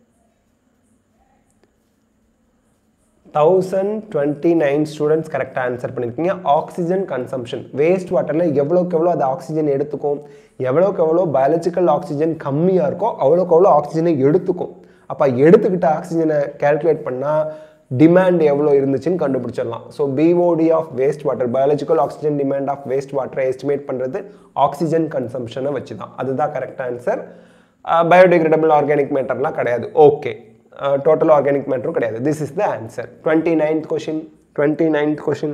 [SPEAKER 1] தௌசண்ட் டுவெண்ட்டி நைன் ஸ்டூடெண்ட்ஸ் கரெக்டாக ஆன்சர் பண்ணியிருக்கீங்க ஆக்சிஜன் கன்சம்ஷன் வேஸ்ட் வாட்டரில் எவ்வளோக்கு எவ்வளோ அது ஆக்சிஜன் எடுத்துக்கும் எவ்வளோக்கு எவ்வளோ பயாலஜிக்கல் ஆக்சிஜன் கம்மியாக இருக்கோ அவ்வளோக்கு எவ்வளோ ஆக்சிஜனை எடுத்துக்கும் அப்போ எடுத்துக்கிட்ட ஆக்சிஜனை கேல்குலேட் பண்ணால் டிமாண்ட் எவ்வளோ இருந்துச்சுன்னு கண்டுபிடிச்சிடலாம் so BOD of waste water biological oxygen demand of waste வாட்டரை எஸ்டிமேட் பண்ணுறது ஆக்சிஜன் கன்சம்ஷனை வச்சு தான் அதுதான் கரெக்ட் ஆன்சர் பயோடிகிரேடபிள் ஆர்கானிக் மேட்டர்லாம் கிடையாது ஓகே டோட்டல் ஆர்கானிக் மேட்டரும் கிடையாது this is the answer twenty ninth question twenty ninth question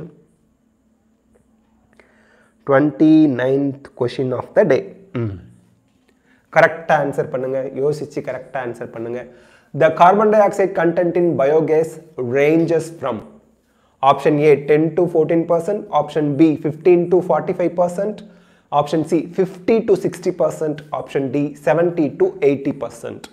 [SPEAKER 1] twenty ninth question of the day கரெக்டாக ஆன்சர் பண்ணுங்க யோசிச்சு கரெக்டாக ஆன்சர் பண்ணுங்க the carbon dioxide content in biogas ranges from option A ten to fourteen percent option B fifteen to forty five percent option C fifty to sixty percent option D seventy to eighty percent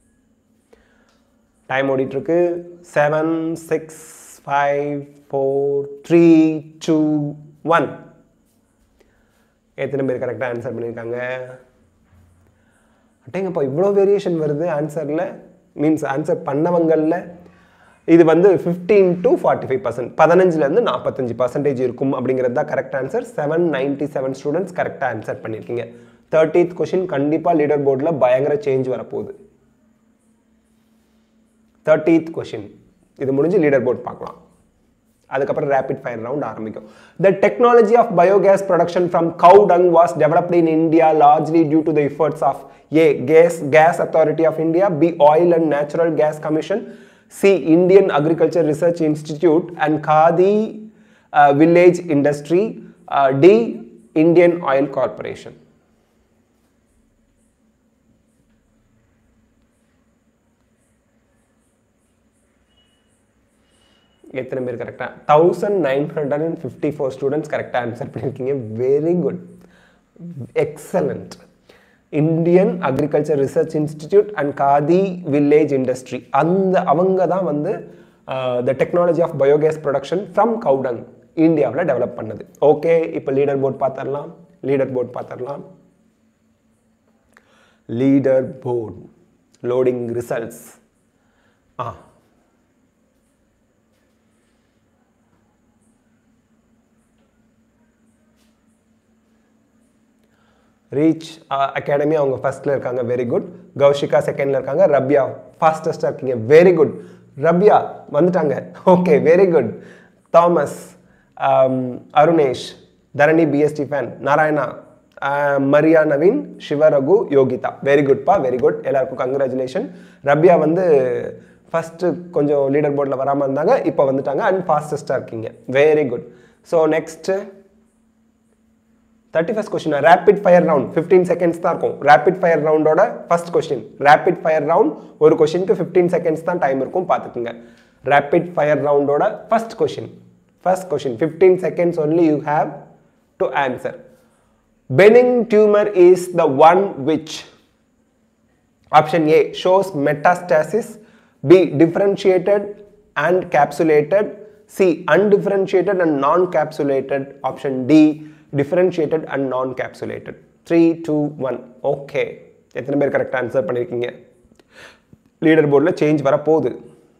[SPEAKER 1] time ஓடிட்டுருக்கு seven six five four three two one எத்தனை பேர் கரெக்டாக ஆன்சர் பண்ணியிருக்காங்க அட்டேங்கப்பா இவ்வளோ வேரியேஷன் வருது ஆன்சரில் மீன்ஸ் ஆன்சர் பண்ணவங்களில் இது வந்து fifteen to forty five percent பதினஞ்சுலேருந்து நாற்பத்தஞ்சு பர்சன்டேஜ் இருக்கும் அப்படிங்கிறது தான் correct answer seven ninety seven students கரெக்டாக ஆன்சர் பண்ணியிருக்கீங்க தேர்ட்டீத் கொஷின் கண்டிப்பாக லீடர் போர்டில் பயங்கர சேஞ்ச் வரப்போகுது தேர்ட்டீத் கொஷின் இது முடிஞ்சு லீடர் போர்ட் பார்க்கலாம் அதுக்கப்புறம் ரேபிட் ஃபயர் ரவுண்ட் ஆரம்பிக்கும் the technology of biogas production from cow dung was developed in India largely due to the efforts of A gas gas authority of India B oil and natural gas commission C Indian agriculture research institute and Khadi village industry D Indian oil corporation எத்தனை பேர் கரெக்டாக thousand nine hundred and fifty four students கரெக்டாக ஆன்சர் பண்ணியிருக்கீங்க very good excellent Indian agriculture research institute and Khadi village industry அந்த அவங்க தான் வந்து the technology of biogas production from cow dung இந்தியாவில் டெவலப் பண்ணது ஓகே இப்போ லீடர் போர்ட் பார்த்துடலாம் லீடர் போர்ட் பார்த்துடலாம் leader board loading results ah Reach Academy அவங்க ஃபர்ஸ்ட்ல இருக்காங்க வெரி குட் கௌஷிகா செகண்ட்ல இருக்காங்க ரப்யா ஃபாஸ்டஸ்டாக இருக்கீங்க வெரி குட் ரப்யா வந்துட்டாங்க okay very good Thomas Arunesh Dharani BST fan Narayana Maria Naveen Sivaraghu Yogitha very குட்பா வெரி குட் எல்லாருக்கும் கங்க்ராச்சுலேஷன் ரப்யா வந்து ஃபஸ்ட்டு கொஞ்சம் லீடர் போர்டில் வராமல் இருந்தாங்க இப்போ வந்துட்டாங்க அண்ட் ஃபாஸ்டஸ்ட்டாக இருக்கீங்க very good so next thirty first question rapid fire round fifteen seconds தான் இருக்கும் ரேபிட் ஃபயர் ரவுண்டோட first question rapid fire round ஒரு கொஸ்டினுக்கு ஃபிஃப்டீன் செகண்ட்ஸ் தான் டைம் இருக்கும் பார்த்துக்குங்க ரேபிட் ஃபயர் ரவுண்டோட first question first question fifteen seconds only you have to answer benign tumour is the one which option A shows metastasis B differentiated and capsulated C undifferentiated and non capsulated option D differentiated and non-capsulated. 3, 2, 1. Okay எத்தனை பேர் கரெக்டாக ஆன்சர் பண்ணியிருக்கீங்க லீடர் போர்டில் சேஞ்ச் வரப்போகுது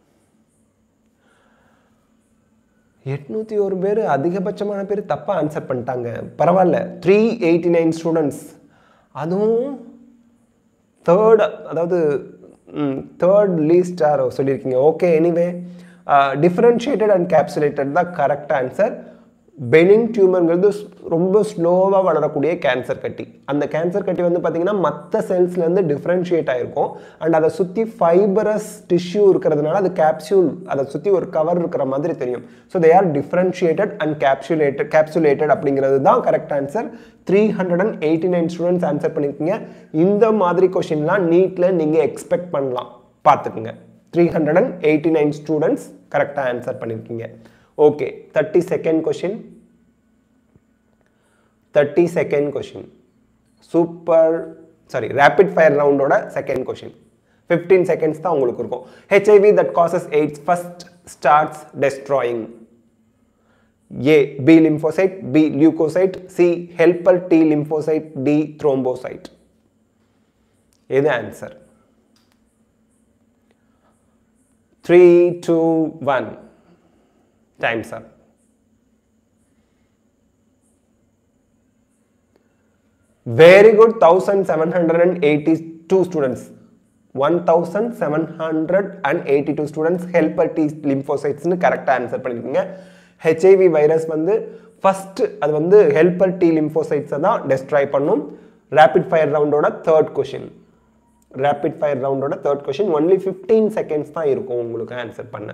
[SPEAKER 1] எட்நூற்றி ஒரு பேர் அதிகபட்சமான பேர் தப்பாக ஆன்சர் பண்ணிட்டாங்க பரவாயில்ல த்ரீ எயிட்டி நைன் ஸ்டூடெண்ட்ஸ் அதுவும் தேர்ட் அதாவது தேர்ட் லீஸ்ட் யாரோ சொல்லியிருக்கீங்க okay anyway differentiated and capsulated தான் கரெக்ட் ஆன்சர் பெனிங் டியூமருங்கிறது ரொம்ப ஸ்லோவாக வளரக்கூடிய கேன்சர் கட்டி அந்த கேன்சர் கட்டி வந்து பார்த்தீங்கன்னா மற்ற செல்ஸ்லேருந்து டிஃப்ரென்ஷியேட் ஆகிருக்கும் அண்ட் அதை சுற்றி ஃபைபரஸ் டிஷ்யூ இருக்கிறதுனால அது கேப்சூல் அதை சுற்றி ஒரு கவர் இருக்கிற மாதிரி தெரியும் so they are differentiated and capsulated capsulated அப்படிங்கிறது தான் correct answer three hundred and eighty nine students answer பண்ணியிருக்கீங்க இந்த மாதிரி கொஷின்லாம் நீட்டில் நீங்கள் எக்ஸ்பெக்ட் பண்ணலாம் பார்த்துக்குங்க three hundred and eighty nine students கரெக்டாக ஆன்சர் பண்ணியிருக்கீங்க okay thirty second question thirty second question super sorry rapid fire ரவுண்டோட செகண்ட் கொஷின் ஃபிஃப்டீன் செகண்ட்ஸ் தான் உங்களுக்கு இருக்கும் HIV that causes AIDS first starts destroying A B lymphocyte B leucocyte C helper T lymphocyte D thrombocyte எது answer three two one time sir very good thousand seven hundred and eighty two students one thousand seven hundred and eighty two students helper T லிம்போசைட்ஸ்னு கரெக்டாக ஆன்சர் பண்ணியிருக்கீங்க ஹெச்ஐவி வைரஸ் வந்து ஃபர்ஸ்ட் அது வந்து ஹெல்பர் டி லிம்போசைட்ஸை தான் டெஸ்ட்ராய் பண்ணும் ரேபிட் ஃபயர் ரவுண்டோட தேர்ட் கொஷின் ரேபிட் ஃபயர் ரவுண்டோட third question only fifteen seconds தான் இருக்கும் உங்களுக்கு ஆன்சர் பண்ண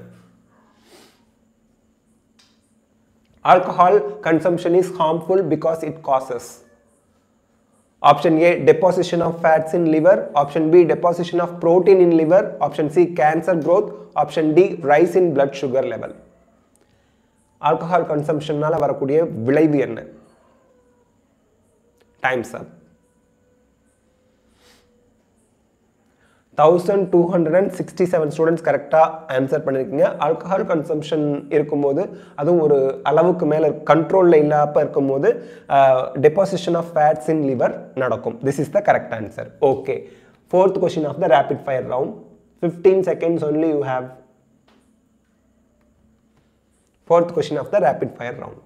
[SPEAKER 1] alcohol consumption is harmful because it causes option a deposition of fats in liver option b deposition of protein in liver option c cancer growth option d rise in blood sugar level alcohol கன்சம்ஷன்னால வரக்கூடிய விளைவு என்ன times up thousand two hundred and sixty seven students கரெக்டாக ஆன்சர் பண்ணியிருக்கீங்க ஆல்கஹால் கன்சம்ஷன் இருக்கும்போது அதுவும் ஒரு அளவுக்கு மேலே கண்ட்ரோலில் இல்லாமல் இருக்கும்போது deposition of fats in liver நடக்கும் this is the correct answer okay fourth question of the rapid fire round fifteen seconds only you have fourth question of the rapid fire round.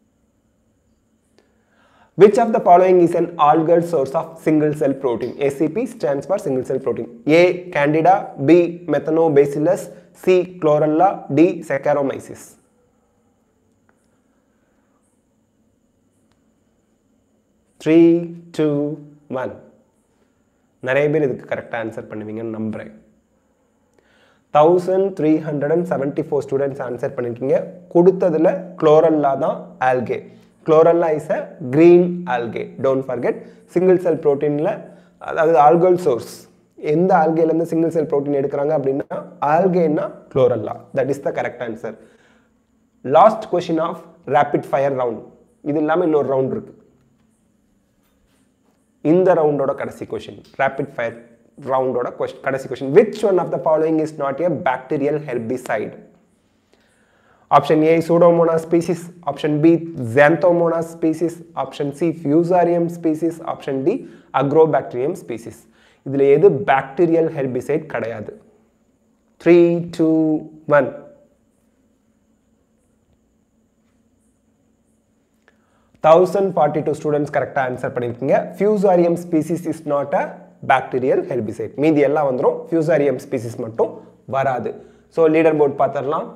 [SPEAKER 1] Which of the following is an algal source of single cell protein? ACP stands for single cell protein. A. Candida, B. Methanobacillus, C. Chlorella, D. Saccharomyces. Three two one நிறைய பேர் இதுக்கு கரெக்டாக ஆன்சர் பண்ணுவீங்கன்னு நம்புகிறேன் thousand three hundred and seventy four students answer பண்ணியிருக்கீங்க கொடுத்ததில் குளோரல்லா தான் algae chlorella is a green algae don't forget single cell ப்ரோட்டீனில் அதாவது ஆல்கல் சோர்ஸ் எந்த ஆல்கேலேருந்து சிங்கிள் செல் ப்ரோட்டீன் எடுக்கிறாங்க அப்படின்னா ஆல்கேன்னா chlorella that is the correct answer last question of rapid fire round இது இல்லாமல் இன்னொரு ரவுண்ட் இருக்கு இந்த ரவுண்டோட கடைசி கொஷின் ரேபிட் ஃபயர் ரவுண்டோட கொஸ்டின் கடைசி question which one of the following is not a bacterial herbicide option A pseudomonas species option B xanthomonas species option C fusarium species option D agrobacterium species இதில் எது பாக்டீரியல் ஹெர்பிசைட் கிடையாது three two one thousand forty two students கரெக்டாக ஆன்சர் பண்ணியிருக்கீங்க fusarium species is not a bacterial herbicide மீதி எல்லாம் வந்துடும் ஃபியூசாரியம் ஸ்பீசிஸ் மட்டும் வராது ஸோ லீடர் போர்ட் பார்த்துடலாம்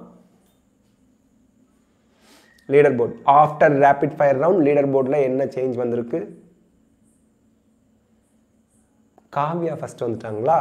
[SPEAKER 1] leader board after rapid fire round leader போர்டில் என்ன சேஞ்ச் வந்திருக்கு காவ்யா ஃபர்ஸ்ட் வந்துட்டாங்களா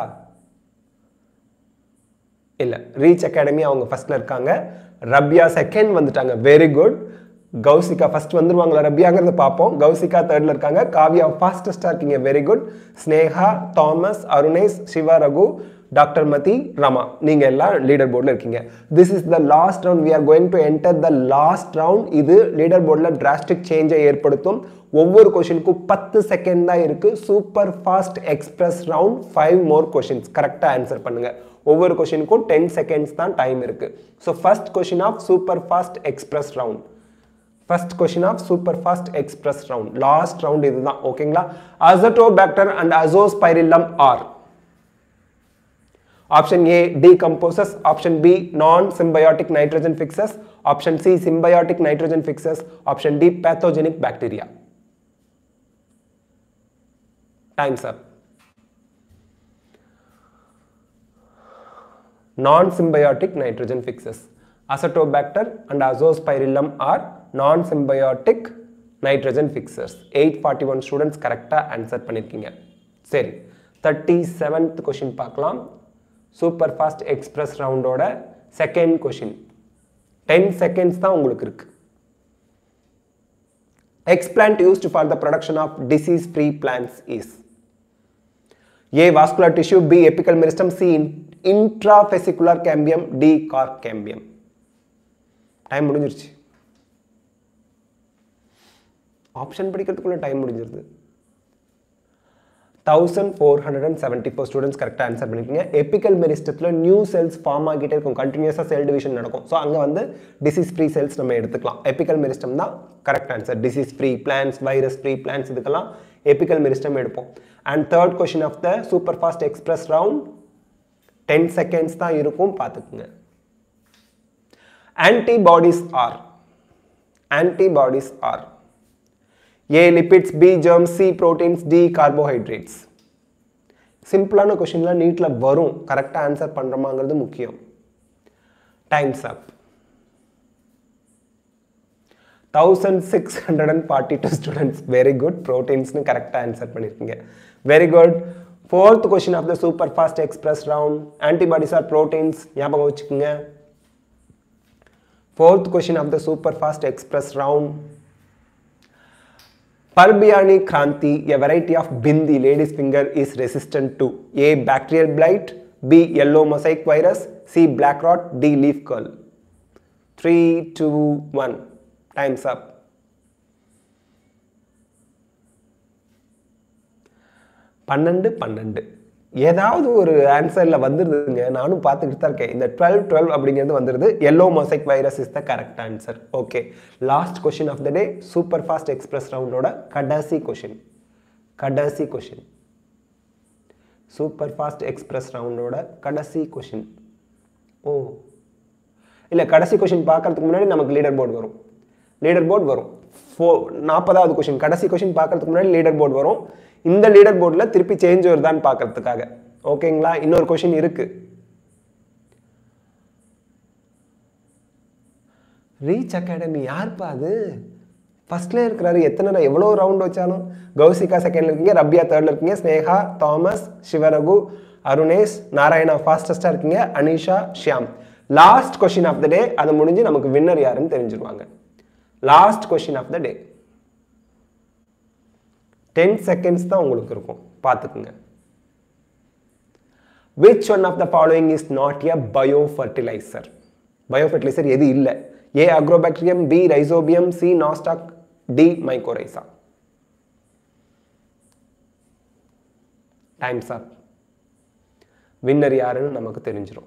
[SPEAKER 1] இல்லை ரீச் அகாடமி அவங்க ஃபர்ஸ்ட்ல இருக்காங்க ரப்யா செகண்ட் வந்துட்டாங்க வெரி குட் கௌசிகா ஃபர்ஸ்ட் வந்துருவாங்களா ரப்யாங்கிறத பார்ப்போம் கௌசிகா தேர்ட்ல இருக்காங்க காவ்யா ஃபாஸ்டஸ்டாக இருக்கீங்க very good Sneha Thomas Arunesh Siva Ragu doctor Mathi Rama நீங்க எல்லாம் லீடர் போர்டில் இருக்கீங்க this is the last round we are going to enter the last round இது லீடர் போர்டில் டிராஸ்டிக் சேஞ்சை ஏற்படுத்தும் ஒவ்வொரு கொஷினுக்கும் பத்து செகண்ட் தான் இருக்கு super fast express round five more questions கரெக்டாக ஆன்சர் பண்ணுங்க ஒவ்வொரு கொஷினுக்கும் டென் செகண்ட்ஸ் தான் டைம் இருக்கு so first question of super fast express round first question of super fast express round last round இதுதான் ஓகேங்களா azotobacter and azospirillum are option A decomposes option B non symbiotic nitrogen fixers option C symbiotic nitrogen fixers option D pathogenic bacteria times up non-symbiotic nitrogen fixes. Acetobacter and Azospirillum are non-symbiotic nitrogen fixers. 841 students கரெக்டாக ஆன்சர் பண்ணியிருக்கீங்க சரி தேர்ட்டி செவன்த் கொஷின் பார்க்கலாம் சூப்பர் ஃபாஸ்ட் எக்ஸ்பிரஸ் ரவுண்டோட செகண்ட் கொஷின் டென் செகண்ட்ஸ் தான் உங்களுக்கு இருக்கு explant used for the production of disease free plants is A. Vascular tissue. B. Apical meristem. C. Intravesicular cambium. D. Cork cambium. Time முடிஞ்சிருச்சு ஆப்ஷன் படிக்கிறதுக்குள்ள டைம் முடிஞ்சிருது thousand four hundred and seventy four students கரெக்டாக ஆன்சர் பண்ணிருக்கீங்க எப்பிக்கல் மெரிஸ்டத்தில் நியூ செல்ஸ் ஃபார்ம் ஆகிட்டே இருக்கும் கண்டினியூஸாக செல் டிவிஷன் நடக்கும் ஸோ அங்கே வந்து டிசீஸ் ஃப்ரீ செல்ஸ் நம்ம எடுத்துக்கலாம் எப்பிக்கல் மெரிஸ்டம் தான் correct answer disease free plants virus free plants இதுக்கெல்லாம் எபிக்கல் மெரிஸ்டம் எடுப்போம் and third question of the super fast express round ten seconds தான் இருக்கும் பார்த்துக்குங்க antibodies are antibodies are A lipids B germs C proteins D carbohydrates சிம்பிளான கொஷின்லாம் நீட்டில் வரும் கரெக்டாக ஆன்சர் பண்ணுறோமாங்கிறது முக்கியம் times up thousand six hundred and forty two students very good ப்ரோட்டீன்ஸ்னு கரெக்டாக ஆன்சர் பண்ணியிருக்கீங்க very good fourth question of the super fast express round antibodies are proteins ஞாபகம் வச்சுக்கோங்க fourth question of the super fast express round Parbiani Kranti, a variety of bindi lady's finger is resistant to A. Bacterial blight, B. Yellow mosaic virus, C. Black rot, D. Leaf curl. 3, 2, 1. Time's up. பன்னெண்டு பன்னெண்டு ஏதாவது ஒரு ஆன்சரில் வந்துருதுங்க நானும் பார்த்துக்கிட்டு தான் இருக்கேன் இந்த டுவெல் டுவெல் அப்படிங்கிறது வந்துருது yellow mosaic virus is the correct answer okay last question of the day super fast express ரவுண்டோட கடைசி கொஷின் கடைசி கொஷின் சூப்பர் ஃபாஸ்ட் எக்ஸ்பிரஸ் ரவுண்டோட கடைசி கொஷின் ஓ இல்லை கடைசி கொஷின் பார்க்கறதுக்கு முன்னாடி நமக்கு லீடர் போர்டு வரும் லீடர் போர்டு வரும் ஃபோ நாற்பதாவது கொஷின் கடைசி கொஷின் பார்க்கறதுக்கு முன்னாடி லீடர் போர்டு வரும் இந்த லீடர் போர்டில் திருப்பி சேஞ்ச் வருதான்னு பார்க்கறதுக்காக ஓகேங்களா இன்னொரு கொஷின் இருக்கு ரீச் அகாடமி யார்ப்பா அது ஃபர்ஸ்ட்ல இருக்கிறாரு எத்தனை எவ்வளோ ரவுண்ட் வச்சாலும் கௌசிகா செகண்ட்ல இருக்கீங்க ரப்யா தேர்ட்ல இருக்கீங்க ஸ்னேகா தாமஸ் சிவரகு அருணேஷ் நாராயணா ஃபாஸ்டஸ்டாக இருக்கீங்க Anisha Shyam last question of the day அது முடிஞ்சு நமக்கு வின்னர் யாருன்னு தெரிஞ்சிருவாங்க last question of the day ten seconds தான் உங்களுக்கு இருக்கும் பார்த்துக்குங்க which one of the following is not a bio fertiliser bio fertiliser எது இல்லை A agrobacterium B rhizobium C nostoc D mycorrhiza times up winner யாருன்னு நமக்கு தெரிஞ்சிடும்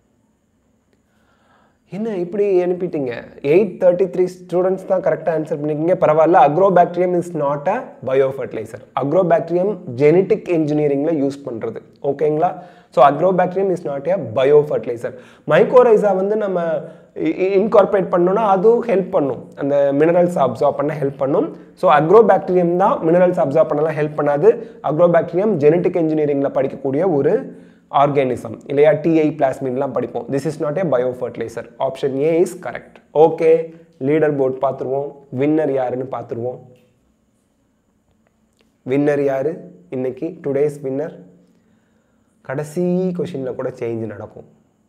[SPEAKER 1] என்ன இப்படி அனுப்பிட்டீங்க எயிட் தேர்ட்டி த்ரீ ஸ்டூடெண்ட்ஸ் தான் கரெக்டாக ஆன்சர் பண்ணிருக்கீங்க பரவாயில்ல agrobacterium is not a bio fertiliser agrobacterium genetic இன்ஜினியரிங்கில் யூஸ் பண்ணுறது ஓகேங்களா so agrobacterium is not a bio fertiliser mycorrhiza வந்து நம்ம இன்கார்பரேட் பண்ணோம்னா அதுவும் ஹெல்ப் பண்ணும் அந்த மினரல்ஸ் அப்சார்ப் பண்ண ஹெல்ப் பண்ணும் ஸோ அக்ரோபாக்டீரியம் தான் மினரல்ஸ் அப்சார்ப் பண்ணலாம் ஹெல்ப் பண்ணாது அக்ரோபாக்டீரியம் ஜெனட்டிக் இன்ஜினியரிங்கில் படிக்கக்கூடிய ஒரு ஆர்கானிசம் இல்லையா டிஐ பிளாஸ்மின்லாம் படிப்போம் this is not a bio fertiliser option A is correct okay leader board பார்த்துருவோம் வின்னர் யாருன்னு பார்த்துருவோம் வின்னர் யாரு இன்னைக்கு டுடேஸ் வின்னர் கடைசி கொஷினில் கூட சேஞ்ச் நடக்கும்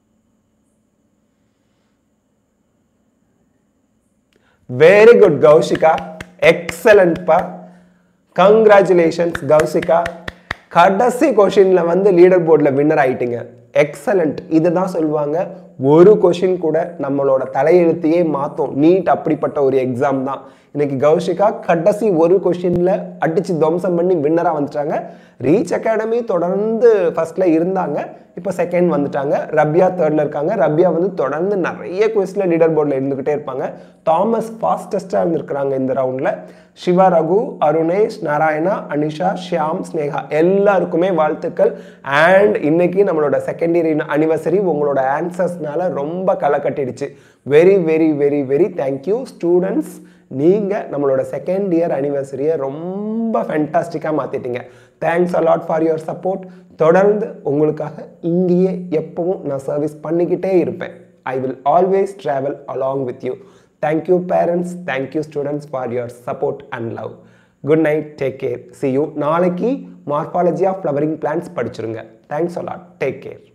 [SPEAKER 1] வெரி குட் கௌஷிகா எக்ஸலண்ட்ப்பா கங்க்ராச்சுலேஷன்ஸ் கௌஷிகா கடைசி கொஷினில் வந்து லீடர் போர்டில் வின்னர் ஆயிட்டீங்க எக்ஸலண்ட் இதை தான் சொல்லுவாங்க ஒரு கொஷின் கூட நம்மளோட தலையெழுத்தையே மாற்றும் நீட் அப்படிப்பட்ட ஒரு எக்ஸாம் தான் இன்னைக்கு கௌஷிகா கடைசி ஒரு கொஷினில் அடித்து துவம்சம் பண்ணி வின்னராக வந்துட்டாங்க ரீச் அகாடமி தொடர்ந்து ஃபர்ஸ்ட்ல இருந்தாங்க இப்போ செகண்ட் வந்துட்டாங்க ரப்யா தேர்டில் இருக்காங்க ரப்யா வந்து தொடர்ந்து நிறைய கொஸ்டில் லீடர் போர்டில் இருந்துக்கிட்டே இருப்பாங்க தாமஸ் ஃபாஸ்டஸ்டாக இருந்திருக்கிறாங்க இந்த ரவுண்டில் சிவா ரகு அருணேஷ் நாராயணா அனிஷா ஷியாம் ஸ்னேகா எல்லாருக்குமே வாழ்த்துக்கள் அண்ட் இன்னைக்கு நம்மளோட செகண்ட் இயர் அனிவர்சரி உங்களோட ஆன்சர்ஸ்னால ரொம்ப களை கட்டிடுச்சு very very very very thank you students நீங்கள் நம்மளோட செகண்ட் இயர் அனிவர்சரியை ரொம்ப ஃபென்டாஸ்டிக்காக மாற்றிட்டீங்க thanks a lot for your support தொடர்ந்து உங்களுக்காக இங்கேயே எப்பவும் நான் சர்வீஸ் பண்ணிக்கிட்டே இருப்பேன் I will always travel along with you thank you parents thank you students for your support and love good night take care see you நாளைக்கு மார்பாலஜி ஆஃப் ஃப்ளவரிங் பிளான்ஸ் படிச்சிருங்க தேங்க்ஸ் அலாட் டேக் கேர்